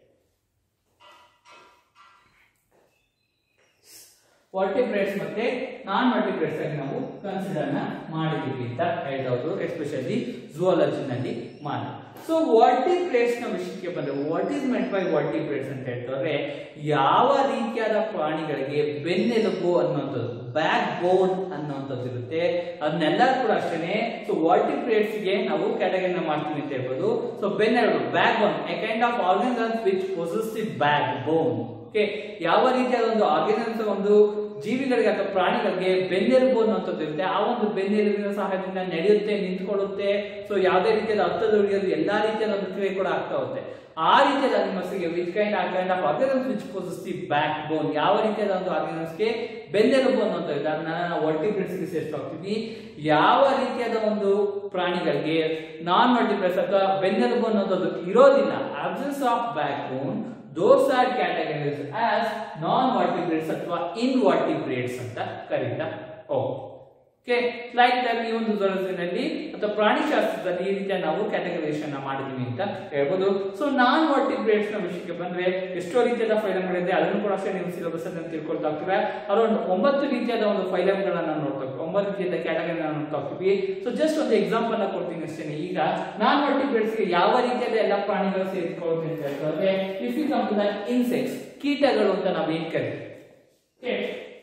ವರ್ಟಿಬ್ರೇಟ್ಸ್ ಮತ್ತೆ ನಾನ್ ವರ್ಟಿಬ್ರೇಟ್ಸ್ ಆಗಿ ನಾವು ಕನ್ಸಿಡರ್ ನ ಮಾಡಿದೀವಿ ಅಂತ ಹೇಳ್ಬೋದು ಎಸ್ಪೆಷಲಿ ಝುವಾಲಜಿನಲ್ಲಿ ಮಾಡಿ ಸೊ ವರ್ಟಿಬ್ರೇಟ್ಸ್ ನ ವಿಷಯಕ್ಕೆ ಬಂದ್ರೆ what is meant by vertebrates ಅಂತ ಹೇಳ್ತಾರೆ ಯಾವ ರೀತಿಯಾದ ಪ್ರಾಣಿಗಳಿಗೆ ಬೆನ್ನೆಲುಬು ಅನ್ನುವಂಥದ್ದು ಬ್ಯಾಕ್ ಬೋನ್ ಅನ್ನುವಂಥದ್ದು ಇರುತ್ತೆ ಅದನ್ನೆಲ್ಲ ಕೂಡ ಅಷ್ಟೇನೆ ಸೊ ವರ್ಟಿಬ್ರೇಟ್ಸ್ ಗೆ ನಾವು ಕ್ಯಾಟಗರಿನ ಮಾಡ್ತೀವಿ ಅಂತ ಹೇಳ್ಬೋದು ಸೊ ಬೆನ್ನೆಲುಬು backbone a kind of organs which possess the backbone okay ಯಾವ ರೀತಿಯಾದ ಒಂದು ಆರ್ಗನೈಸ್ ಒಂದು ಜೀವಿಗಳಿಗೆ ಅಥವಾ ಪ್ರಾಣಿಗಳಿಗೆ ಬೆನ್ನೆಲುಬು ಅನ್ನುವಂಥದ್ದು ಇರುತ್ತೆ ಆ ಒಂದು ಬೆನ್ನೆಲುಬಿನ ಸಹಾಯದಿಂದ ನಡೆಯುತ್ತೆ ನಿಂತ್ಕೊಳ್ಳುತ್ತೆ ಸೊ ಯಾವುದೇ ರೀತಿಯಾದ ಅರ್ಥದ ಉಳಿಯೋದು ಎಲ್ಲಾ ರೀತಿಯಾದ ಒಂದು ಕ್ರಿಯೆ ಕೂಡ ಆಗ್ತಾ ಹೋಗುತ್ತೆ ಆ ರೀತಿಯಾದ ಅನಿಮಲ್ಸ್ಗೆ ವಿಚ್ ಕೈಂಡ್ ಆ kind of organise which possess the backbone ಯಾವ ರೀತಿಯಾದ ಒಂದು ಆರ್ಗನೈಸ್ಗೆ ಬೆನ್ನೆಲುಬು ಅನ್ನುವಂಥದ್ದು ಇದೆ ಅದನ್ನ ನಾವು ವರ್ಟಿಬ್ರೇಟ್ಸ್ಗೆ ಸೇರಿಸ್ತಾ ಹೋಗ್ತೀವಿ ಯಾವ ರೀತಿಯಾದ ಒಂದು ಪ್ರಾಣಿಗಳಿಗೆ ನಾನ್ ವರ್ಟಿಬ್ರೇಟ್ಸ್ ಅಥವಾ ಬೆನ್ನೆಲುಬು ಅನ್ನೋದು ಇರೋದಿಲ್ಲ absence of backbone those are categories as non vertebrates ಅಥವಾ ಇನ್ ವರ್ಟಿಬ್ರೇಟ್ಸ್ ಅಂತ ಕರೀತಾ ಓಕೆ ಲೈಕ್ ದಟ್ ಈ ಒಂದು ದೊರಕಿನಲ್ಲಿ ಅಥವಾ ಪ್ರಾಣಿಶಾಸ್ತ್ರದಲ್ಲಿ ಈ ರೀತಿಯ ನಾವು ಕ್ಯಾಟಗರೈಸೇಷನ್ ಮಾಡಿದೀವಿ ಅಂತ ಹೇಳ್ಬೋದು ಸೊ ನಾನ್ ವರ್ಟಿಬ್ರೇಟ್ಸ್ ನ ವಿಷಯಕ್ಕೆ ಬಂದ್ರೆ ಎಷ್ಟೋ ರೀತಿಯಾದ ಫೈಲಮ್ಗಳಿದೆ ಅದನ್ನು ಕೂಡ ಅಷ್ಟೇ ನೀವು ಸಿಲೆಬಸ್ ಅನ್ನು ತಿಳ್ಕೊಳ್ತಾ ಹೋಗ್ತೀರಾ ಅರೌಂಡ್ ಒಂಬತ್ತು ರೀತಿಯಾದ ಒಂದು ಫೈಲಮ್ಗಳನ್ನ ನೋಡ್ತಾ ಹೋಗ್ತೀವಿ ಒಂಬತ್ತು ರೀತಿಯಾದ ಕ್ಯಾಟಗರಿ ನೋಡ್ತಾ ಹೋಗ್ತೀವಿ ಸೊ ಜಸ್ಟ್ ಒಂದು ಎಕ್ಸಾಂಪಲ್ ನ ಕೊಡ್ತೀನಿ ಅಷ್ಟೇ ಈಗ ನಾನ್ ವರ್ಟಿಬ್ರೇಟ್ಸ್ ಗೆ ಯಾವ ರೀತಿಯಾದ ಎಲ್ಲ ಪ್ರಾಣಿಗಳು ಸೇರಿಕೊಳ್ಳುತ್ತೆ ಅಂತ ಹೇಳ್ತಾರೆ if you come to the insects ಕೀಟಗಳು ಅಂತ ನಾವೇನ್ ಕರಿತೀವಿ Okay.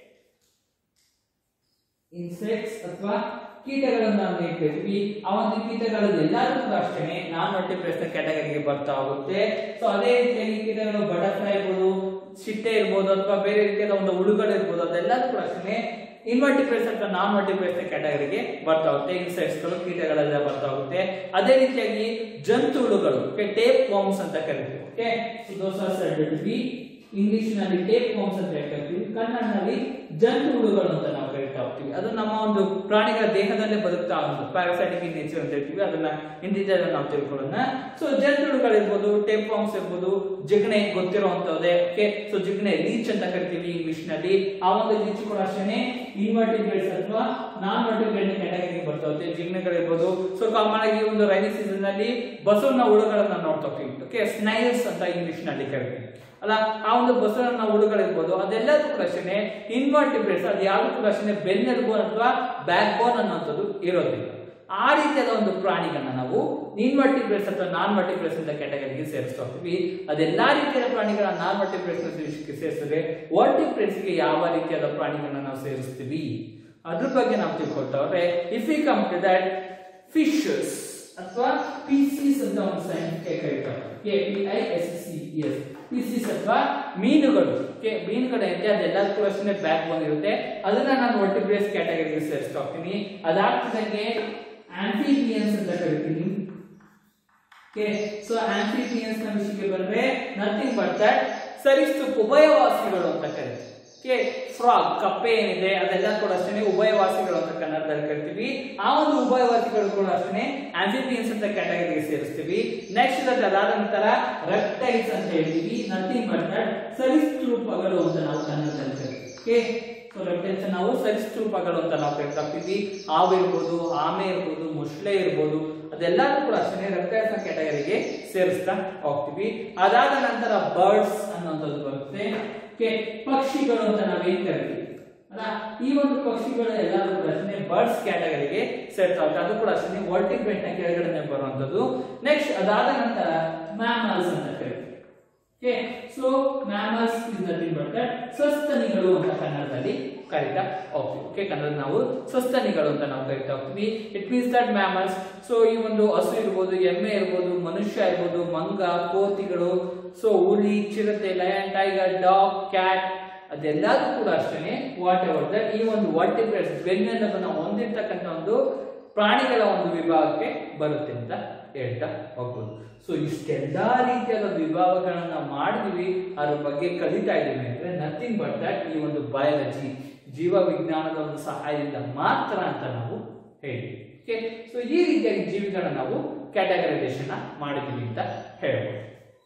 ಇನ್ಸೆಕ್ಟ್ಸ್ ಅಥವಾ ಕೀಟಗಳನ್ನು ನಾವು ಏನ್ ಕರಿತೀವಿ ಆ ಒಂದು ಕೀಟಗಳು ಎಲ್ಲರೂ ಕೂಡ ಅಷ್ಟೇನೆ ನಾನ್ ವರ್ಟಿಬ್ರೇಟ್ಸ್ ಕ್ಯಾಟಗರಿಗೆ ಬರ್ತಾ ಹೋಗುತ್ತೆ ಸೊ ಅದೇ ರೀತಿಯಾಗಿ ಕೀಟಗಳು ಬಟರ್ಫ್ಲೈ ಇರ್ಬೋದು ಚಿಟ್ಟೆ ಇರ್ಬೋದು ಅಥವಾ ಬೇರೆ ರೀತಿಯಾದ ಒಂದು ಹುಳುಗಳು ಇರ್ಬೋದು ಅದೆಲ್ಲದೂ ಕೂಡ ಅಷ್ಟೇನೆ ಇನ್ವರ್ಟಿಬ್ರೇಟ್ಸ್ ಅಥವಾ ನಾನ್ ವರ್ಟಿಬ್ರೇಟ್ಸ್ ಕ್ಯಾಟಗರಿಗೆ ಬರ್ತಾ ಹೋಗುತ್ತೆ ಇನ್ಸೆಕ್ಟ್ಸ್ ಗಳು ಕೀಟಗಳೆಲ್ಲ ಬರ್ತಾ ಹೋಗುತ್ತೆ ಅದೇ ರೀತಿಯಾಗಿ ಜಂತು ಹುಳುಗಳು ಟೇಪ್ ವಾಮ್ಸ್ ಅಂತ ಕರಿತೀವಿ okay those are said be English ನಲ್ಲಿ ಟೇಪ್ ವಾಮ್ಸ್ ಅಂತ ಹೇಳ್ತೀವಿ ಕನ್ನಡದಲ್ಲಿ ಜಂತು ಹುಳುಗಳು ಅಂತ ನಾವು ಕರಿತಾ ಹೋಗ್ತೀವಿ ಅದು ನಮ್ಮ ಒಂದು ಪ್ರಾಣಿಗಳ ದೇಹದಲ್ಲೇ ಬದುಕ್ತಾ ಒಂದು ಪ್ಯಾರಾಸೈಟಿಕ್ ಇನ್ ನೇಚರ್ ಅಂತ ಹೇಳ್ತೀವಿ ಅದನ್ನ ಇನ್ ಡೀಟೇಲ್ ನಾವು ತಿಳ್ಕೊಳ್ಳೋಣ ಸೊ ಜಂತು ಹುಳುಗಳು ಇರ್ಬೋದು ಟೇಪ್ ವಾಮ್ಸ್ ಇರ್ಬೋದು ಜಿಗಣೆ ಗೊತ್ತಿರುವಂತದ್ದೇ ಓಕೆ ಸೊ ಜಿಗಣೆ ಲೀಚ್ ಅಂತ ಕರಿತೀವಿ ಇಂಗ್ಲಿಷ್ ನಲ್ಲಿ ಆ ಒಂದು ಲೀಚ್ ಕೂಡ ಅಷ್ಟೇ ಇನ್ವರ್ಟಿಬ್ರೇಟ್ಸ್ ಅಥವಾ ನಾನ್ ವರ್ಟಿಬ್ರೇಟ್ ಕ್ಯಾಟಗರಿಗೆ ಬರ್ತಾ ಹೋಗುತ್ತೆ ಜಿಗಣೆಗಳಿರ್ಬೋದು ಸೊ ಕಾಮನ್ ಆಗಿ ಒಂದು ರೈನಿ ಸೀಸನ್ ನಲ್ಲಿ ಬಸವನ ಹುಳುಗಳನ್ನ ನೋಡ್ತಾ ಹೋಗ್ತೀವಿ ಓಕೆ ಸ್ನೈಲ್ಸ್ ಅಂತ ಇಂಗ್ಲಿಷ್ ನಲ್ಲಿ ಕರಿತೀವಿ ಅಲ್ಲ ಆ ಒಂದು ಬಸವನ ಹುಳುಗಳಿರ್ಬೋದು ಅದೆಲ್ಲದೂ ಕೂಡ ಅಷ್ಟೇ ಇನ್ವರ್ಟಿಬ್ರೇಟ್ಸ್ ಅದು ಯಾವುದು ಕೂಡ ಅಷ್ಟೇ ಬೆನ್ನೆಲುಬು ಅಥವಾ ಬ್ಯಾಕ್ ಬೋನ್ ಅನ್ನುವಂಥದ್ದು ಇರೋದಿಲ್ಲ ಆ ರೀತಿಯಾದ ಒಂದು ಪ್ರಾಣಿಗಳನ್ನ ನಾವು ಇನ್ವರ್ಟಿಬ್ರೇಟ್ಸ್ ಅಥವಾ ನಾನ್ ವರ್ಟಿಬ್ರೇಟ್ಸ್ ಅಂತ ಕ್ಯಾಟಗರಿಗೆ ಸೇರಿಸ್ತಾ ಹೋಗ್ತೀವಿ ಅದೆಲ್ಲಾ ರೀತಿಯಾದ ಪ್ರಾಣಿಗಳ ನಾನ್ ವರ್ಟಿಬ್ರೇಟ್ಸ್ ಸೇರಿಸಿದ್ರೆ ವರ್ಟಿಬ್ರೇಟ್ಸ್ ಗೆ ಯಾವ ರೀತಿಯಾದ ಪ್ರಾಣಿಗಳನ್ನ ನಾವು ಸೇರಿಸ್ತೀವಿ ಅದ್ರ ಬಗ್ಗೆ ನಾವು ತಿಳ್ಕೊಳ್ತಾ ಹೋದ್ರೆ if you come to that fishes ಅಥವಾ ಪೀಸೀಸ್ ಅಂತ ಒಂದು ಸೈನ್ಸ್ ಕರೀತಾರೆ K P I S C S pisces ಅಥವಾ ಮೀನುಗಳು ಕೆ ಮೀನುಗಳು ಐತೆ ಅದೆಲ್ಲ ಕೂಡ ಅಷ್ಟೇ ಬ್ಯಾಕ್ ಬೋನ್ ಇರುತ್ತೆ ಅದನ್ನ ನಾನು ವರ್ಟಿಬ್ರೇಟ್ಸ್ ಕ್ಯಾಟಗರಿಗೆ ಸೇರಿಸ್ತಾ ಹೋಗ್ತೀನಿ ಅದಾಗ್ತಿದಂಗೆ ಆಂಫಿಬಿಯನ್ಸ್ ಅಂತ ಕರಿತೀನಿ ಓಕೆ ಸೊ ಆಂಫಿಬಿಯನ್ಸ್ ನ ವಿಷಯಕ್ಕೆ ಬಂದ್ರೆ ನಥಿಂಗ್ ಬಟ್ ದಟ್ ಸರಿಸ್ತು ಉಭಯವಾಸಿಗಳು ಅಂತ ಕರೀತೀವಿ ಓಕೆ ಫ್ರಾಗ್ ಕಪ್ಪೆ ಏನಿದೆ ಅದೆಲ್ಲ ಕೂಡ ಅಷ್ಟೇ ಉಭಯವಾಸಿಗಳು ಅಂತ ಕನ್ನಡದಲ್ಲಿ ಕರಿತೀವಿ ಆ ಒಂದು ಉಭಯವಾಸಿಗಳು ಕೂಡ ಅಷ್ಟೇ ಆಂಫಿಬಿಯನ್ಸ್ ಅಂತ ಕ್ಯಾಟಗರಿಗೆ ಸೇರಿಸ್ತೀವಿ ನೆಕ್ಸ್ಟ್ ಅದಾದ ನಂತರ ರೆಪ್ಟೈಲ್ಸ್ ಅಂತ ಹೇಳ್ತೀವಿ ನಥಿಂಗ್ ಬಟ್ ದಟ್ ಸರಿಸೃಪಗಳು ಅಂತ ನಾವು ಕನ್ನಡದಲ್ಲಿ ಕರಿತೀವಿ ಓಕೆ ಸೊ ರೆಪ್ಟೈಲ್ಸ್ ನಾವು ಸರಿಸೃಪಗಳು ಅಂತ ನಾವು ಕರಿತೀವಿ ಹಾವು ಇರ್ಬೋದು ಆಮೆ ಇರ್ಬೋದು ಮೊಸಳೆ ಇರ್ಬೋದು ಅದೆಲ್ಲರೂ ಕೂಡ ಅಷ್ಟೇ ರೆಪ್ಟೈಲ್ಸ್ ಕ್ಯಾಟಗರಿಗೆ ಸೇರಿಸ್ತಾ ಹೋಗ್ತೀವಿ ಅದಾದ ನಂತರ ಬರ್ಡ್ಸ್ ಅನ್ನುವಂಥದ್ದು ಬರುತ್ತೆ ಓಕೆ ಪಕ್ಷಿಗಳು ಅಂತ ನಾವೇನ್ ಕರಿತೀವಿ ಅಲ್ಲ ಈ ಒಂದು ಪಕ್ಷಿಗಳು ಎಲ್ಲರೂ ಕೂಡ ಅಷ್ಟೇ ಬರ್ಡ್ಸ್ ಕ್ಯಾಟಗರಿಗೆ ಸೇರ್ತಾ ಹೋಗ್ತವೆ ಅದು ಕೂಡ ಅಷ್ಟೇ ವರ್ಟಿಬ್ರೇಟ್ ನ ಕೆಳಗಡೆ ಬರುವಂತದ್ದು ನೆಕ್ಸ್ಟ್ ಅದಾದ ನಂತರ ಮ್ಯಾಮಲ್ಸ್ ಅಂತ ಕರಿತೀವಿ okay so mammals is nothing but that ಸಸ್ತನಿಗಳು ಅಂತ ಕನ್ನಡದಲ್ಲಿ ಕರಿತಾ ಹೋಗ್ತೀವಿ ಓಕೆ ಕನ್ನಡ ನಾವು ಸಸ್ತನಿಗಳು ಅಂತ ನಾವು ಕರಿತಾ ಹೋಗ್ತೀವಿ it means that mammals so ಈ ಒಂದು ಹಸು ಇರ್ಬೋದು ಎಮ್ಮೆ ಇರ್ಬೋದು ಮನುಷ್ಯ ಇರ್ಬೋದು ಮಂಗ ಕೋತಿಗಳು ಸೊ ಹುಲಿ ಚಿರತೆ ಲಯನ್ ಟೈಗರ್ ಡಾಗ್ ಕ್ಯಾಟ್ ಅದೆಲ್ಲದೂ ಕೂಡ ಅಷ್ಟೇ ವಾಟ್ ಎವರ್ ದಟ್ ಈ ಒಂದು ವರ್ಟಿಬ್ರೇಟ್ಸ್ ಬೆನ್ನೆಲುಬನ್ನ ಹೊಂದಿರ್ತಕ್ಕಂಥ ಒಂದು ಪ್ರಾಣಿಗಳ ಒಂದು ವಿಭಾಗಕ್ಕೆ ಬರುತ್ತೆ ಅಂತ ಹೇಳ್ತಾ ಹೋಗ್ಬೋದು ಸೊ ಇಷ್ಟೆಲ್ಲಾ ರೀತಿಯಾದ ವಿಭಾಗಗಳನ್ನ ಮಾಡಿದೀವಿ ಅದ್ರ ಬಗ್ಗೆ ಕಲಿತಾ ಇದೀವಿ ಅಂದ್ರೆ ನಥಿಂಗ್ ಬಟ್ ದಟ್ ಈ ಒಂದು ಬಯಾಲಜಿ ಜೀವ ವಿಜ್ಞಾನದ ಒಂದು ಸಹಾಯದಿಂದ ಮಾತ್ರ ಅಂತ ನಾವು ಹೇಳಿ ಓಕೆ ಸೊ ಈ ರೀತಿಯಾಗಿ ಜೀವಿಗಳನ್ನ ನಾವು ಕ್ಯಾಟಗರೈಸೇಷನ್ ಮಾಡಿದೀವಿ ಅಂತ ಹೇಳ್ಬೋದು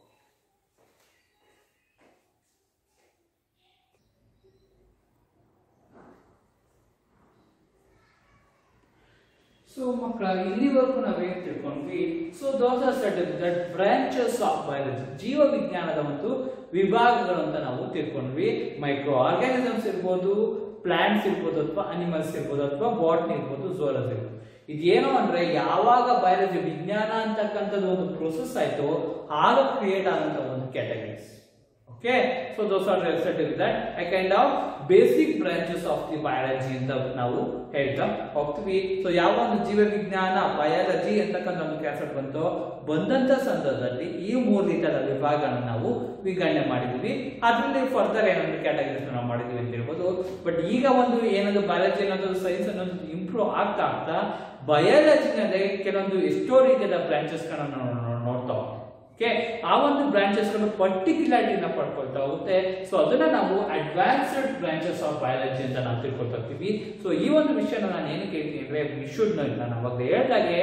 ಸೊ ಮಕ್ಕಳ ಇಲ್ಲಿವರೆಗೂ ನಾವೇನ್ ತಿಳ್ಕೊಂಡ್ವಿ so those are set that branches of biology ಜೀವ ವಿಜ್ಞಾನದ ಒಂದು ವಿಭಾಗಗಳು ಅಂತ ನಾವು ತಿಳ್ಕೊಂಡ್ವಿ ಮೈಕ್ರೋ ಆರ್ಗಾನಿಸಮ್ಸ್ ಇರ್ಬೋದು ಪ್ಲಾಂಟ್ಸ್ ಇರ್ಬೋದು ಅಥವಾ ಅನಿಮಲ್ಸ್ ಇರ್ಬೋದು ಅಥವಾ ಬಾಟ್ನಿ ಇರ್ಬೋದು ಝೋಲಸ್ ಇರ್ಬೋದು ಇದೇನು ಅಂದ್ರೆ ಯಾವಾಗ ಬಯಾಲಜಿ ವಿಜ್ಞಾನ ಅಂತಕ್ಕಂಥದ್ದು ಒಂದು ಪ್ರೋಸೆಸ್ ಆಯ್ತು ಆಗ ಕ್ರಿಯೇಟ್ ಆದಂತ ಒಂದು categories okay so those are set is that I kind of basic branches of the biology ಅಂತ ನಾವು ಹೇಳ್ತಾ ಹೋಗ್ತೀವಿ ಸೊ ಯಾವ ಒಂದು ಜೀವ ವಿಜ್ಞಾನ ಬಯಾಲಜಿ ಅಂತಕ್ಕಂಥ ಒಂದು ಕ್ಯಾನ್ಸರ್ ಬಂತು ಬಂದಂತ ಸಂದರ್ಭದಲ್ಲಿ ಈ ಮೂರು ರೀತಿಯಾದ ವಿಭಾಗಗಳನ್ನ ನಾವು ವಿಂಗಡಣೆ ಮಾಡಿದ್ವಿ ಅದರಲ್ಲಿ ಫರ್ದರ್ ಏನೊಂದು ಕ್ಯಾಟಗರೀಸ್ ನಾವು ಮಾಡಿದ್ವಿ ಅಂತ ಹೇಳ್ಬೋದು ಬಟ್ ಈಗ ಒಂದು ಏನದು ಬಯಾಲಜಿ ಅನ್ನೋದು ಸೈನ್ಸ್ ಅನ್ನೋದು ಇಂಪ್ರೂವ್ ಆಗ್ತಾ ಆಗ್ತಾ ಬಯಾಲಜಿನಲ್ಲಿ ಕೆಲವೊಂದು ಎಷ್ಟೋ ರೀತಿಯಾದ ಬ್ರಾಂಚಸ್ ಗಳನ್ನ ನಾವು ನೋಡ್ತಾ ಹೋಗ್ತೀವಿ ಓಕೆ ಆ ಒಂದು ಬ್ರಾಂಚಸ್ ಗಳು ಪರ್ಟಿಕ್ಯುಲಾರಿಟಿನ ಪಡ್ಕೊಳ್ತಾ ಹೋಗುತ್ತೆ ಸೊ ಅದನ್ನ ನಾವು ಅಡ್ವಾನ್ಸ್ಡ್ ಬ್ರಾಂಚಸ್ ಆಫ್ ಬಯಾಲಜಿ ಅಂತ ನಾವು ತಿಳ್ಕೊಳ್ತಾ ಹೋಗ್ತೀವಿ ಸೊ ಈ ಒಂದು ವಿಷಯನ ನಾನು ಏನಕ್ಕೆ ಹೇಳ್ತೀನಿ ಅಂದ್ರೆ ವಿಶುಡ್ ನಾನು ಅವಾಗ ಹೇಳ್ದಾಗೆ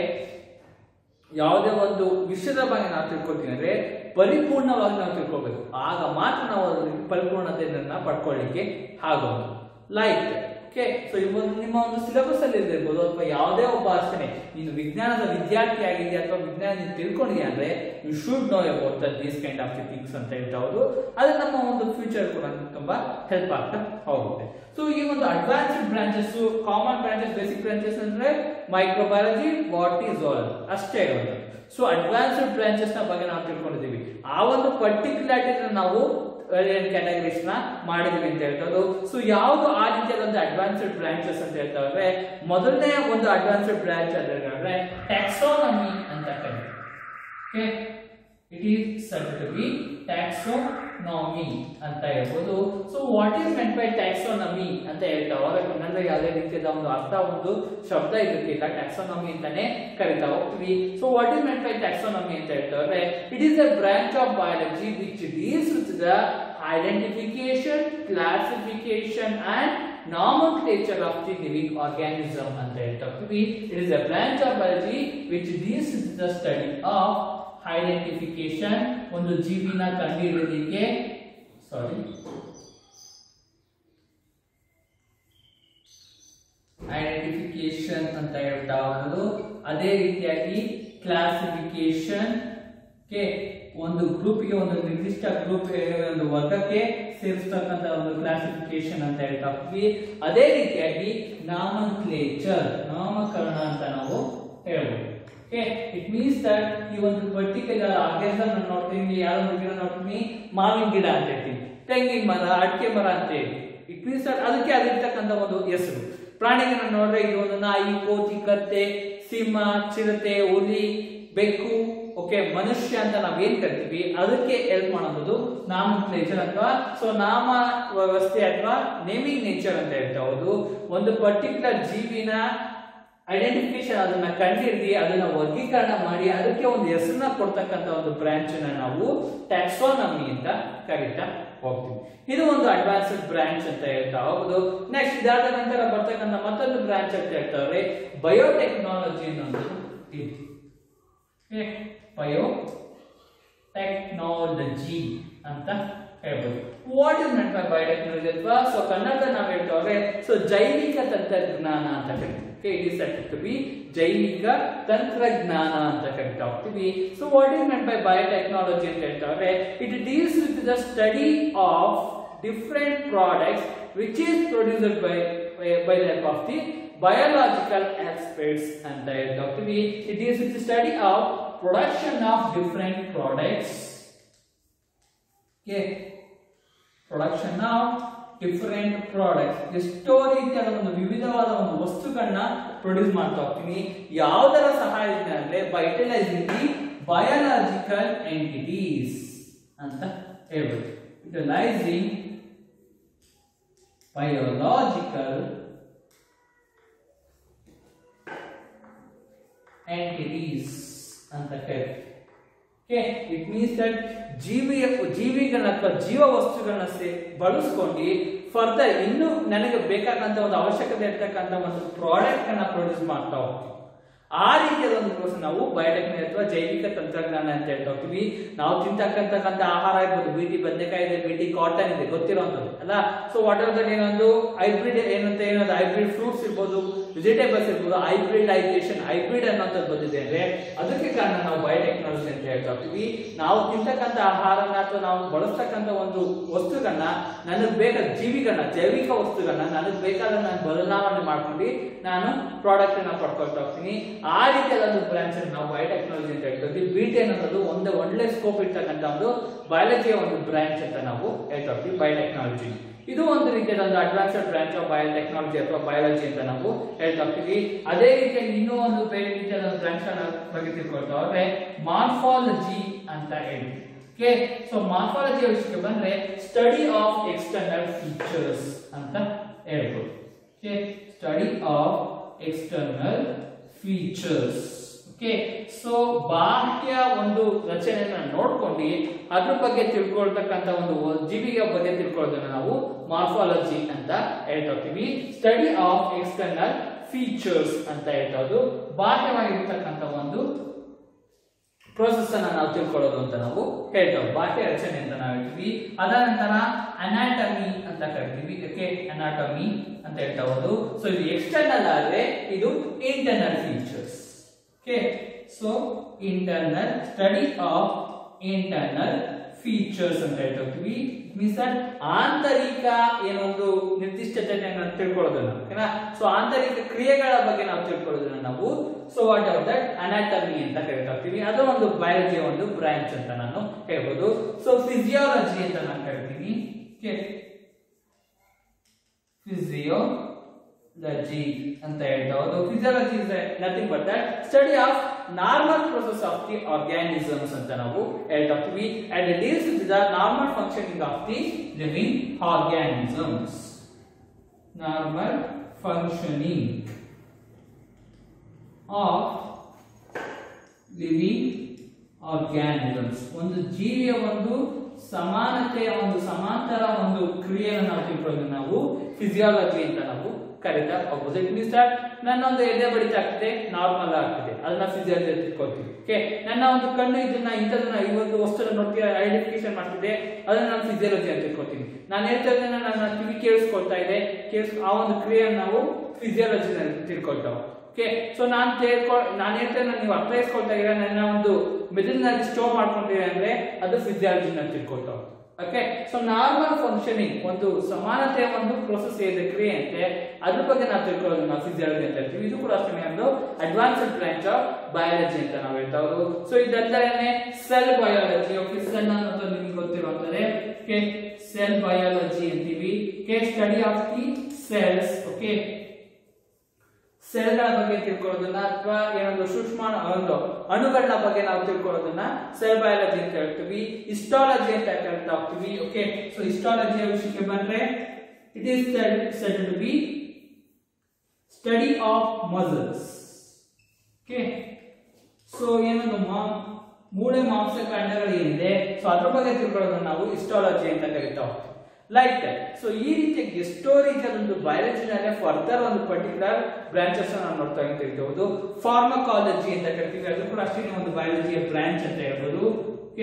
ಯಾವುದೇ ಒಂದು ವಿಷಯದ ಬಗ್ಗೆ ನಾವು ತಿಳ್ಕೊಳ್ತೀನಿ ಅಂದ್ರೆ ಪರಿಪೂರ್ಣವಾಗಿ ನಾವು ತಿಳ್ಕೊಳ್ಬೇಕು ಆಗ ಮಾತ್ರ ನಾವು ಅದರಲ್ಲಿ ಪರಿಪೂರ್ಣತೆಯನ್ನ ಪಡ್ಕೊಳ್ಳಿಕ್ಕೆ ಆಗೋದು ಲೈಕ್ ಓಕೆ ಸೊ ಇವತ್ತು ನಿಮ್ಮ ಒಂದು ಸಿಲೆಬಸ್ ಅಲ್ಲಿ ಇರ್ಬೋದು ಅಥವಾ ಯಾವುದೇ ಒಬ್ಬ ಅಷ್ಟೇ ನೀನು ವಿಜ್ಞಾನದ ವಿದ್ಯಾರ್ಥಿ ಆಗಿದೆಯಾ ಅಥವಾ ವಿಜ್ಞಾನ ನೀನು ತಿಳ್ಕೊಂಡಿದ್ಯಾ ಅಂದ್ರೆ you should know about that these kind of things ಅಂತ ಹೇಳ್ತಾ ಹೌದು ಅದು ನಮ್ಮ ಒಂದು ಫ್ಯೂಚರ್ ಕೂಡ ತುಂಬಾ ಹೆಲ್ಪ್ ಆಗ್ತಾ ಹೋಗುತ್ತೆ ಸೊ ಈ ಒಂದು advanced branches common branches basic branches ಅಂದ್ರೆ ಮೈಕ್ರೋಬಯಾಲಜಿ ವಾಟ್ ಈಸ್ ಆಲ್ ಅಷ್ಟೇ ಇರೋದು ಸೊ ಅಡ್ವಾನ್ಸ್ಡ್ ಬ್ರಾಂಚಸ್ ನ ಬಗ್ಗೆ ನಾವು ತಿಳ್ಕೊಂಡಿದ್ದೀವಿ ಆ ಒಂದು ಪರ್ಟಿಕ್ಯುಲಾರಿಟಿನ ನಾವು ಕ್ಯಾಟಗರೀಸ್ ನ ಮಾಡಿದೀವಿ ಅಂತ ಹೇಳ್ತಾರೆ ಸೊ ಯಾವುದು ಆ ರೀತಿಯಾದಂತ ಅಡ್ವಾನ್ಸ್ಡ್ ಬ್ರಾಂಚಸ್ ಅಂತ ಹೇಳ್ತಾ ಇದ್ರೆ ಮೊದಲನೇ ಒಂದು ಅಡ್ವಾನ್ಸ್ಡ್ ಬ್ರಾಂಚ್ ಅಂತ ಹೇಳಿದ್ರೆ ಟ್ಯಾಕ್ಸೋನಮಿ ಅಂತ ಕರೀತಾರೆ it is set to be taxonomy ಅಂತ ಹೇಳ್ಬೋದು so what is meant by taxonomy ಅಂತ ಹೇಳ್ತಾವ ಕನ್ನಡ ಯಾವುದೇ ರೀತಿಯಾದ ಒಂದು ಅರ್ಥ ಒಂದು ಶಬ್ದ ಇದಕ್ಕಿಲ್ಲ ಟ್ಯಾಕ್ಸೋನಮಿ ಅಂತಾನೆ ಕರಿತಾ ಹೋಗ್ತೀವಿ so what is meant by taxonomy ಅಂತ ಹೇಳ್ತಾರೆ it is a branch of biology which deals with the identification classification and nomenclature of the living organism ಅಂತ ಹೇಳ್ತಾ ಹೋಗ್ತೀವಿ it is a branch of biology which deals with the study of identification ಒಂದು ಜೀವಿನ ಕಂಡುಹಿಡಿಯಲಿಕ್ಕೆ ಸಾರಿ ಐಡೆಂಟಿಫಿಕೇಶನ್ ಅಂತ ಹೇಳ್ತಾ ಹೋಗೋದು ಅದೇ ರೀತಿಯಾಗಿ ಕ್ಲಾಸಿಫಿಕೇಶನ್ ಕೆ ಒಂದು ಗ್ರೂಪ್ಗೆ ಒಂದು ನಿರ್ದಿಷ್ಟ ಗ್ರೂಪ್ ಒಂದು ವರ್ಗಕ್ಕೆ ಸೇರಿಸ್ತಕ್ಕಂಥ ಒಂದು ಕ್ಲಾಸಿಫಿಕೇಶನ್ ಅಂತ ಹೇಳ್ತಾ ಹೋಗ್ತೀವಿ ಅದೇ ರೀತಿಯಾಗಿ ನಾಮಕ್ಲೇಚರ್ ನಾಮಕರಣ ಅಂತ ನಾವು ಹೇಳ್ಬೋದು ಓಕೆ ಇಟ್ ಮೀನ್ಸ್ ದಟ್ ಈ ಒಂದು ಪರ್ಟಿಕ್ಯುಲರ್ ಆರ್ಗನ್ಸನ್ ನೋಡ್ತೀನಿ ಯಾವ್ದೊಂದು ಗಿಡ ನೋಡ್ತೀನಿ ಮಾವಿನ ಗಿಡ ಅಂತ ಹೇಳ್ತೀನಿ ತೆಂಗಿನ ಮರ ಅಡಿಕೆ ಮರ ಅಂತ ಹೇಳಿ ಇಟ್ ಮೀನ್ಸ್ ದಟ್ ಅದಕ್ಕೆ ಅದಿರ್ತಕ್ಕಂಥ ಒಂದು ಹೆಸರು ಪ್ರಾಣಿಗಳನ್ನ ನೋಡ್ರೆ ಇದು ಒಂದು ನಾಯಿ ಕೋತಿ ಕತ್ತೆ ಸಿಂಹ ಚಿರತೆ ಹುಲಿ ಬೆಕ್ಕು ಓಕೆ ಮನುಷ್ಯ ಅಂತ ನಾವೇನ್ ಕರಿತೀವಿ ಅದಕ್ಕೆ ಹೆಲ್ಪ್ ಮಾಡೋದು ನಾಮಕ್ಲೇಚರ್ ಅಥವಾ ಸೊ ನಾಮ ವ್ಯವಸ್ಥೆ ಅಥವಾ ನೇಮಿಂಗ್ ನೇಚರ್ ಅಂತ ಹೇಳ್ತಾ ಹೌದು ಒಂದು ಪರ್ಟಿಕ್ಯುಲರ್ ಜೀವಿನ ಐಡೆಂಟಿಫಿಕೇಶನ್ ಅದನ್ನ ಕಂಡಿಡಿದು ಅದನ್ನ ವರ್ಗೀಕರಣ ಮಾಡಿ ಅದಕ್ಕೆ ಒಂದು ಹೆಸರನ್ನ ಕೊಡ್ತಕ್ಕಂಥ ಒಂದು ಬ್ರಾಂಚ್ ನಾವು ಟ್ಯಾಕ್ಸಾನಮಿ ಅಂತ ಕರಿತಾ ಹೋಗ್ತೀವಿ ಇದು ಒಂದು ಅಡ್ವಾನ್ಸ್ಡ್ ಬ್ರಾಂಚ್ ಅಂತ ಹೇಳ್ತಾ ಹೋಗುದು ನೆಕ್ಸ್ಟ್ ಇದಾದ ನಂತರ ಬರ್ತಕ್ಕಂಥ ಮತ್ತೊಂದು ಬ್ರಾಂಚ್ ಅಂತ ಹೇಳ್ತಾರೆ ಬಯೋಟೆಕ್ನಾಲಜಿ ಅನ್ನೋದು ಇದೆ ಬಯೋ ಟೆಕ್ನಾಲಜಿ ಅಂತ ಹೇಳ್ಬೋದು what is meant by biotechnology ಅಥವಾ ಸೊ ಕನ್ನಡ ನಾವು ಹೇಳ್ತವ್ರೆ ಸೊ ಜೈವಿಕ ತಂತ್ರಜ್ಞಾನ ಅಂತ ಕರಿತೀವಿ okay it is to be ಜೈವಿಕ ತಂತ್ರಜ್ಞಾನ ಅಂತ ಕರಿತಾ ಹೋಗ್ತೀವಿ so what is meant by biotechnology ಅಂತ ಹೇಳ್ತವ್ರೆ it deals with the study of different products which is produced by by the of the biological aspects ಅಂತ ಹೇಳ್ತಾ ಹೋಗ್ತೀವಿ it is with study of production of different products okay production of different products ಎಷ್ಟೋ ರೀತಿಯಾದ ಒಂದು ವಿವಿಧವಾದ ಒಂದು ವಸ್ತುಗಳನ್ನ ಪ್ರೊಡ್ಯೂಸ್ ಮಾಡ್ತಾ ಹೋಗ್ತೀನಿ ಯಾವುದರ ಸಹಾಯದಿಂದ ಅಂದ್ರೆ by utilising the biological entities ಅಂತ ಹೇಳ್ಬೋದು ಯುಟಿಲೈಸಿಂಗ್ ಬಯೋಲಾಜಿಕಲ್ entities ಅಂತ ಕರೀತೀವಿ ಓಕೆ ಇಟ್ ಮೀನ್ಸ್ ದಟ್ ಜೀವಿಯ ಜೀವಿಗಳನ್ನ ಅಥವಾ ಜೀವ ವಸ್ತುಗಳನ್ನ ಸೇ ಬಳಸ್ಕೊಂಡು ಫರ್ದರ್ ಇನ್ನು ನನಗೆ ಬೇಕಾದಂತ ಒಂದು ಅವಶ್ಯಕತೆ ಇರ್ತಕ್ಕಂಥ ಒಂದು ಪ್ರಾಡಕ್ಟ್ ಅನ್ನ ಪ್ರೊಡ್ಯೂಸ್ ಮಾಡ್ತಾ ಹೋಗ್ತೀವಿ ಆ ರೀತಿಯಾದ ಒಂದು ಕೋರ್ಸ್ ನಾವು ಬಯೋಟೆಕ್ನಾಲಜಿ ಅಥವಾ ಜೈವಿಕ ತಂತ್ರಜ್ಞಾನ ಅಂತ ಹೇಳ್ತಾ ಹೋಗ್ತೀವಿ ನಾವು ತಿಂತಕ್ಕಂತಕ್ಕಂಥ ಆಹಾರ ಇರ್ಬೋದು ಬಿಟಿ ಬದನೆಕಾಯಿ ಇದೆ ಬಿಟಿ ಕಾಟನ್ ಇದೆ ಗೊತ್ತಿರೋಂಥದ್ದು ಅಲ್ಲ ಸೊ ವಾಟ್ ಆರ್ ದಟ್ ಏನೊಂದು ಹೈಬ್ರಿಡ್ ಏನಂತ ಏನೊಂದು ಹೈಬ್ರಿಡ್ ಫ್ರೂಟ್ಸ್ ಇರ್ಬೋದು ವೆಜಿಟೇಬಲ್ಸ್ ಇರ್ಬೋದು ಹೈಬ್ರಿಡೈಸೇಷನ್ ಹೈಬ್ರಿಡ್ ಅನ್ನೋಂಥದ್ದು ಬಂದಿದೆ ಅಂದ್ರೆ ಅದಕ್ಕೆ ಕಾರಣ ನಾವು ಬಯೋಟೆಕ್ನಾಲಜಿ ಅಂತ ಹೇಳ್ತಾ ಹೋಗ್ತೀವಿ ನಾವು ತಿಂತಕ್ಕಂಥ ಆಹಾರನ ಅಥವಾ ನಾವು ಬಳಸ್ತಕ್ಕಂಥ ಒಂದು ವಸ್ತುಗಳನ್ನ ನನಗೆ ಬೇಕಾದ ಜೀವಿಗಳನ್ನ ಜೈವಿಕ ವಸ್ತುಗಳನ್ನ ನನಗೆ ಬೇಕಾದ ನಾನು ಬದಲಾವಣೆ ಮಾಡ್ಕೊಂಡು ನಾನು ಪ್ರಾಡಕ್ಟ್ ಅನ್ನ ಪಡ್ಕೊಳ್ತಾ ಹೋಗ್ತೀನಿ ಆ ರೀತಿಯಾದ ಒಂದು ಬ್ರಾಂಚ್ ನಾವು ಬಯೋಟೆಕ್ನಾಲಜಿ ಅಂತ ಹೇಳ್ತೀವಿ ಬಿ ಟಿ ಅನ್ನೋದು ಒಂದು ಒಳ್ಳೆ ಸ್ಕೋಪ್ ಇರ್ತಕ್ಕಂಥ ಒಂದು ಬಯಾಲಜಿಯ ಒಂದು ಬ್ರಾಂಚ್ ಅಂತ ನಾವು ಹೇಳ್ತಾ ಹೋಗ್ತೀವಿ ಬಯೋಟೆಕ್ನಾಲಜಿ ಇದು ಒಂದು ರೀತಿಯಾದ ಒಂದು ಅಡ್ವಾನ್ಸ್ಡ್ ಬ್ರಾಂಚ್ ಆಫ್ ಬಯೋಟೆಕ್ನಾಲಜಿ ಅಥವಾ ಬಯಾಲಜಿ ಅಂತ ನಾವು ಹೇಳ್ತಾ ಹೋಗ್ತೀವಿ ಅದೇ ರೀತಿಯಾಗಿ ಇನ್ನೂ ಒಂದು ಬೇರೆ ರೀತಿಯಾದ ಒಂದು ಬ್ರಾಂಚ್ ಬಗ್ಗೆ ತಿಳ್ಕೊಳ್ತಾ ಹೋದ್ರೆ ಮಾರ್ಫಾಲಜಿ ಅಂತ ಹೇಳಿ ಓಕೆ ಸೊ ಮಾರ್ಫಾಲಜಿ ವಿಷಯಕ್ಕೆ ಬಂದ್ರೆ ಸ್ಟಡಿ ಆಫ್ ಎಕ್ಸ್ಟರ್ನಲ್ ಫೀಚರ್ಸ್ ಅಂತ ಹೇಳ್ಬೋದು okay study of external features okay so ಬಾಹ್ಯ ಒಂದು ರಚನೆಯನ್ನ ನೋಡ್ಕೊಂಡು ಅದ್ರ ಬಗ್ಗೆ ತಿಳ್ಕೊಳ್ತಕ್ಕಂತ ಒಂದು ಜೀವಿಗೆ ಬಗ್ಗೆ ತಿಳ್ಕೊಳ್ಳೋದನ್ನ ನಾವು ಮಾರ್ಫಾಲಜಿ ಅಂತ ಹೇಳ್ತಾ ಹೋಗ್ತೀವಿ ಸ್ಟಡಿ ಆಫ್ ಎಕ್ಸ್ಟರ್ನಲ್ ಫೀಚರ್ಸ್ ಅಂತ ಹೇಳ್ತಾ ಬಾಹ್ಯವಾಗಿರ್ತಕ್ಕಂಥ ಒಂದು ಪ್ರೋಸೆಸ್ ಅನ್ನ ನಾವು ತಿಳ್ಕೊಳ್ಳೋದು ಅಂತ ನಾವು ಹೇಳ್ತೇವೆ ಬಾಹ್ಯ ರಚನೆ ಅಂತ ನಾವು ಹೇಳ್ತೀವಿ ಅದ ನಂತರ ಅನಾಟಮಿ ಅಂತ ಕರಿತೀವಿ ಇದಕ್ಕೆ ಅನಾಟಮಿ ಅಂತ ಹೇಳ್ತಾ ಹೋದು ಸೊ ಇದು ಎಕ್ಸ್ಟರ್ನಲ್ ಆದ್ರೆ ಇದು internal features okay so internal study of internal features ಅಂತ ಹೇಳ್ತಾ ಹೋಗ್ತೀವಿ ಮೀನ್ಸ್ ದಟ್ ಆಂತರಿಕ ಏನೊಂದು ನಿರ್ದಿಷ್ಟತೆಯನ್ನು ತಿಳ್ಕೊಳ್ಳೋದನ್ನ ಓಕೆನಾ ಸೊ ಆಂತರಿಕ ಕ್ರಿಯೆಗಳ ಬಗ್ಗೆ ನಾವು ತಿಳ್ಕೊಳ್ಳೋದನ್ನ ನಾವು so what of that anatomy ಅಂತ ಕರಿತಾ ಹೋಗ್ತೀವಿ ಅದು ಒಂದು ಬಯಾಲಜಿಯ ಒಂದು ಬ್ರಾಂಚ್ ಅಂತ ನಾನು ಹೇಳ್ಬೋದು ಸೊ ಫಿಸಿಯಾಲಜಿ ಅಂತ ನಾನು ಕರಿತೀನಿ ಓಕೆ ಫಿಸಿಯೋಲಜಿ ಅಂತ ಹೇಳ್ತಾ ಹೋದು physiology is nothing but that study of normal process of the organisms ಅಂತ ನಾವು ಹೇಳ್ತಾ ಹೋಗ್ತೀವಿ and deals with the normal functioning of the living organisms normal functioning of living organisms ಒಂದು ಜೀವಿಯ ಒಂದು ಸಮಾನತೆಯ ಒಂದು ಸಮಾಂತರ ಒಂದು ಕ್ರಿಯೆಯನ್ನು ನಾವು ತಿಳ್ಕೊಳ್ಳೋದು ನಾವು ಫಿಸಿಯಾಲಜಿ ಅಂತ ನಾವು ಕರೀತಾ ಹೋಗ್ಬೋದು ಇಟ್ ಮೀನ್ಸ್ ದಟ್ ನನ್ನ ಒಂದು ಎದೆ ಬಡಿತ ಆಗ್ತಿದೆ ನಾರ್ಮಲ್ ಆಗ್ತಿದೆ ಅದನ್ನ ಫಿಸಿಯಾಲಜಿ ತಿಳ್ಕೊಳ್ತೀವಿ ಓಕೆ ನನ್ನ ಒಂದು ಕಣ್ಣು ಇದನ್ನ ಇಂಥದನ್ನ ಈ ಒಂದು ವಸ್ತುನ ನೋಡ್ತೀವಿ ಐಡೆಂಟಿಫಿಕೇಶನ್ ಮಾಡ್ತಿದೆ ಅದನ್ನ ನಾನು ಫಿಸಿಯಾಲಜಿ ಅಂತ ತಿಳ್ಕೊತೀನಿ ನಾನು ಹೇಳ್ತಾ ಇದ್ದೇನೆ ನನ್ನ ಕಿವಿ ಕೇಳಿಸ್ಕೊಳ್ತಾ ಇದೆ ಕೇಳಿಸ್ ಆ ಒಂದು ಕ್ರಿಯೆಯನ್ನು ನಾವು ಫಿಸಿಯಾಲಜಿನಲ್ಲಿ ತಿಳ್ಕೊಳ್ತಾವೆ ಓಕೆ ಸೊ ನಾನು ತಿಳ್ಕೊ ನಾನು ಹೇಳ್ತೇನೆ ನೀವು ಅರ್ಥೈಸ್ಕೊಳ್ತಾ ಇದ್ದೀರಾ ನನ್ನ ಒಂದು ಮೆದುಳಿನಲ್ಲಿ ಸ್ಟೋರ್ ಮಾಡ್ಕೊಂಡಿದ್ದೀರಾ ಅಂದ್ರೆ ಅದು ಫಿಸಿಯಾಲಜಿನ ತಿಳ್ಕೊಳ್ತಾ ಹೋಗ್ತೀವಿ ಓಕೆ ಸೊ ನಾರ್ಮಲ್ ಫಂಕ್ಷನಿಂಗ್ ಒಂದು ಸಮಾನತೆಯ ಒಂದು ಪ್ರೊಸೆಸ್ ಏನಿದೆ ಕ್ರಿಯೆ ಅಂತೆ ಅದ್ರ ಬಗ್ಗೆ ನಾವು ತಿಳ್ಕೊಳ್ಳೋದು ನಾವು ಫಿಸಿಯಾಲಜಿ ಅಂತ ಹೇಳ್ತೀವಿ ಇದು ಕೂಡ ಅಷ್ಟೇ ಒಂದು ಅಡ್ವಾನ್ಸ್ಡ್ ಬ್ರಾಂಚ್ ಆಫ್ ಬಯಾಲಜಿ ಅಂತ ನಾವು ಹೇಳ್ತಾ ಹೋದು ಸೊ ಇದೆಲ್ಲರೇ ಸೆಲ್ ಬಯಾಲಜಿ ಓಕೆ ಸೆಲ್ ಅನ್ನೋದು ನಿಮ್ಗೆ ಗೊತ್ತಿರುವಂತದೆ ಓಕೆ ಸೆಲ್ ಬಯಾಲಜಿ ಅಂತೀವಿ okay study of the cells okay ಸೆಲ್ಗಳ ಬಗ್ಗೆ ತಿಳ್ಕೊಳ್ಳೋದನ್ನ ಅಥವಾ ಏನೊಂದು ಸೂಕ್ಷ್ಮ ಒಂದು ಅಣುಗಳ ಬಗ್ಗೆ ನಾವು ತಿಳ್ಕೊಳ್ಳೋದನ್ನ ಸೆಲ್ ಬಯಾಲಜಿ ಅಂತ ಹೇಳ್ತೀವಿ ಹಿಸ್ಟಾಲಜಿ ಅಂತ ಹೇಳ್ತಾ ಹೋಗ್ತೀವಿ ಓಕೆ ಸೊ ಹಿಸ್ಟಾಲಜಿಯ ವಿಷಯಕ್ಕೆ ಬಂದ್ರೆ it is said to be study of muscles okay so ಏನೊಂದು ಮಾ- ಮೂಳೆ ಮಾಂಸಖಂಡಗಳು ಏನಿದೆ ಸೊ ಅದ್ರ ಬಗ್ಗೆ ತಿಳ್ಕೊಳ್ಳೋದನ್ನ ನಾವು ಹಿಸ್ಟಾಲಜಿ ಅಂತ ಕರಿತಾ ಹೋಗ್ತೀವಿ ಲೈಕ್ ದಟ್ ಸೊ ಈ ರೀತಿಯ ಎಷ್ಟೋ ರೀತಿಯ ಒಂದು ಬಯಾಲಜಿನಲ್ಲಿ ಫರ್ದರ್ ಒಂದು ಪರ್ಟಿಕ್ಯುಲರ್ ಬ್ರಾಂಚಸ್ ನಾವು ನೋಡ್ತಾ ಇರ್ತೀವಿ ಫಾರ್ಮಕಾಲಜಿ ಅಂತ ಕರಿತೀವಿ ಅದು ಕೂಡ ಅಷ್ಟೇ ಒಂದು ಬಯಾಲಜಿಯ ಬ್ರಾಂಚ್ ಅಂತ ಹೇಳ್ಬೋದು ಓಕೆ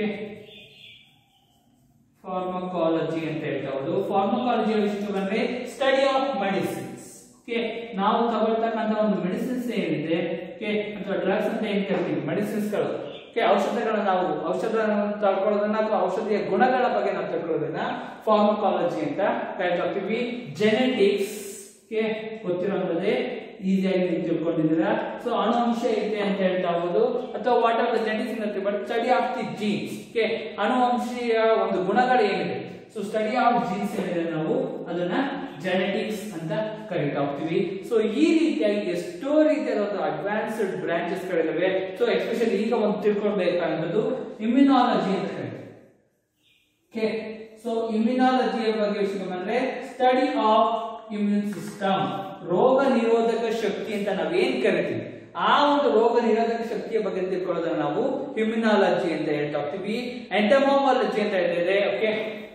ಫಾರ್ಮಕಾಲಜಿ ಅಂತ ಹೇಳ್ತಾ ಹೋದು ಫಾರ್ಮಕಾಲಜಿಯ ವಿಷಯಕ್ಕೆ ಬಂದ್ರೆ ಸ್ಟಡಿ ಆಫ್ ಮೆಡಿಸಿನ್ಸ್ ಓಕೆ ನಾವು ತಗೊಳ್ತಕ್ಕಂಥ ಒಂದು ಮೆಡಿಸಿನ್ಸ್ ಏನಿದೆ ಓಕೆ ಅಥವಾ ಡ್ರಗ್ಸ್ ಅಂತ ಏನ್ ಕರಿತೀವಿ ಮೆಡಿಸಿನ್ಸ್ ಗಳು ಓಕೆ ಔಷಧಗಳನ್ನ ನಾವು ಔಷಧಗಳನ್ನು ತಗೊಳ್ಳೋದನ್ನ ಅಥವಾ ಔಷಧಿಯ ಗುಣಗಳ ಬಗ್ಗೆ ನಾವು ತಿಳ್ಕೊಳ್ಳೋದನ್ನ ಫಾರ್ಮಕಾಲಜಿ ಅಂತ ಕರಿತಾ ಹೋಗ್ತೀವಿ ಜೆನೆಟಿಕ್ಸ್ ಓಕೆ ಗೊತ್ತಿರೋದೇ ಈಸಿಯಾಗಿ ನೀವು ತಿಳ್ಕೊಂಡಿದ್ದೀರಾ ಸೊ ಅಣುವಂಶ ಇದೆ ಅಂತ ಹೇಳ್ತಾ ಹೋದು ಅಥವಾ ವಾಟ್ ಆರ್ ದ ಜೆನೆಟಿಕ್ಸ್ ಅಂತ but study of the genes okay ಅಣುವಂಶೀಯ ಒಂದು ಗುಣಗಳು ಏನಿದೆ ಸೊ ಸ್ಟಡಿ ಆಫ್ ಜೀನ್ಸ್ ಏನಿದೆ ನಾವು ಅದನ್ನ ಜೆನೆಟಿಕ್ಸ್ ಅಂತ ಕರಿತಾ ಹೋಗ್ತೀವಿ ಸೊ ಈ ರೀತಿಯಾಗಿ ಎಷ್ಟೋ ರೀತಿಯಾದ ಒಂದು ಅಡ್ವಾನ್ಸ್ಡ್ ಬ್ರಾಂಚಸ್ ಗಳಿದಾವೆ ಸೊ ಎಸ್ಪೆಷಲಿ ಈಗ ಒಂದು ತಿಳ್ಕೊಳ್ಬೇಕಾದಂಥದ್ದು ಇಮ್ಯುನಾಲಜಿ ಅಂತ ಕರಿತೀವಿ ಓಕೆ ಸೊ ಇಮ್ಯುನಾಲಜಿಯ ಬಗ್ಗೆ ವಿಷಯ ಬಂದ್ರೆ ಸ್ಟಡಿ ಆಫ್ ಇಮ್ಯೂನ್ ಸಿಸ್ಟಮ್ ರೋಗ ನಿರೋಧಕ ಶಕ್ತಿ ಅಂತ ನಾವೇನ್ ಕರಿತೀವಿ ಆ ಒಂದು ರೋಗ ನಿರೋಧಕ ಶಕ್ತಿಯ ಬಗ್ಗೆ ತಿಳ್ಕೊಳ್ಳೋದನ್ನ ನಾವು ಇಮ್ಯುನಾಲಜಿ ಅಂತ ಹೇಳ್ತಾ ಹೋಗ್ತೀವಿ ಎಂಟಮೋಮಾಲಜಿ ಅಂತ ಹೇಳ್ತಿದೆ ಓಕೆ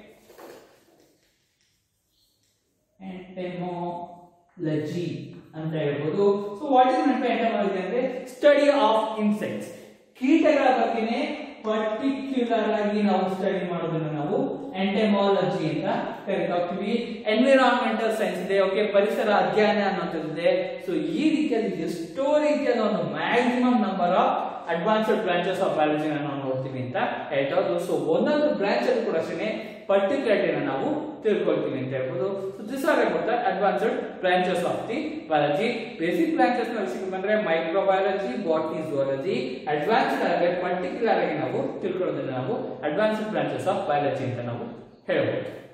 ಎಂಟೆಮೋಲಜಿ ಅಂತ ಹೇಳ್ಬೋದು ಸೊ ವಾಟ್ ಇಸ್ ಎಂಟೆಮೋಲಜಿ ಅಂದ್ರೆ ಸ್ಟಡಿ ಆಫ್ ಇನ್ಸೆಕ್ಟ್ಸ್ ಕೀಟಗಳ ಬಗ್ಗೆನೇ ಪರ್ಟಿಕ್ಯುಲರ್ ಆಗಿ ನಾವು ಸ್ಟಡಿ ಮಾಡೋದನ್ನ ನಾವು ಎಂಟೆಮಾಲಜಿ ಅಂತ ಕರಿತಾ ಹೋಗ್ತೀವಿ ಎನ್ವಿರಾನ್ಮೆಂಟಲ್ ಸೈನ್ಸ್ ಇದೆ ಓಕೆ ಪರಿಸರ ಅಧ್ಯಯನ ಅನ್ನೋದಿದೆ ಸೊ ಈ ರೀತಿಯಾದ ಎಷ್ಟೋ ರೀತಿಯಾದ ಒಂದು maximum number of advanced branches of biology ನಾವು ನೋಡ್ತೀವಿ ಅಂತ ಹೇಳ್ತಾ ಹೋದ್ರು ಸೊ ಒಂದೊಂದು ಬ್ರಾಂಚ್ ಅಲ್ಲಿ ಕೂಡ ಅಷ್ಟೇ ಪರ್ಟಿಕ್ಯುಲರಿಟಿನ ನಾವು ತಿಳ್ಕೊಳ್ತೀವಿ ಅಂತ ಹೇಳ್ಬೋದು so this are about the advanced branches of the biology basic branches ನ ವಿಷಯಕ್ಕೆ ಬಂದ್ರೆ ಮೈಕ್ರೋಬಯಾಲಜಿ ಬಾಟ್ನಿ ಜುವಾಲಜಿ ಅಡ್ವಾನ್ಸ್ಡ್ ಆಗಿ ಪರ್ಟಿಕ್ಯುಲರ್ ಆಗಿ ನಾವು ತಿಳ್ಕೊಳ್ಳೋದನ್ನ ನಾವು ಅಡ್ವಾನ್ಸ್ಡ್ ಬ್ರಾಂಚಸ್ ಆಫ್ ಬಯಾಲಜಿ ಅಂತ ನಾವು ಹೇಳ್ಬೋದು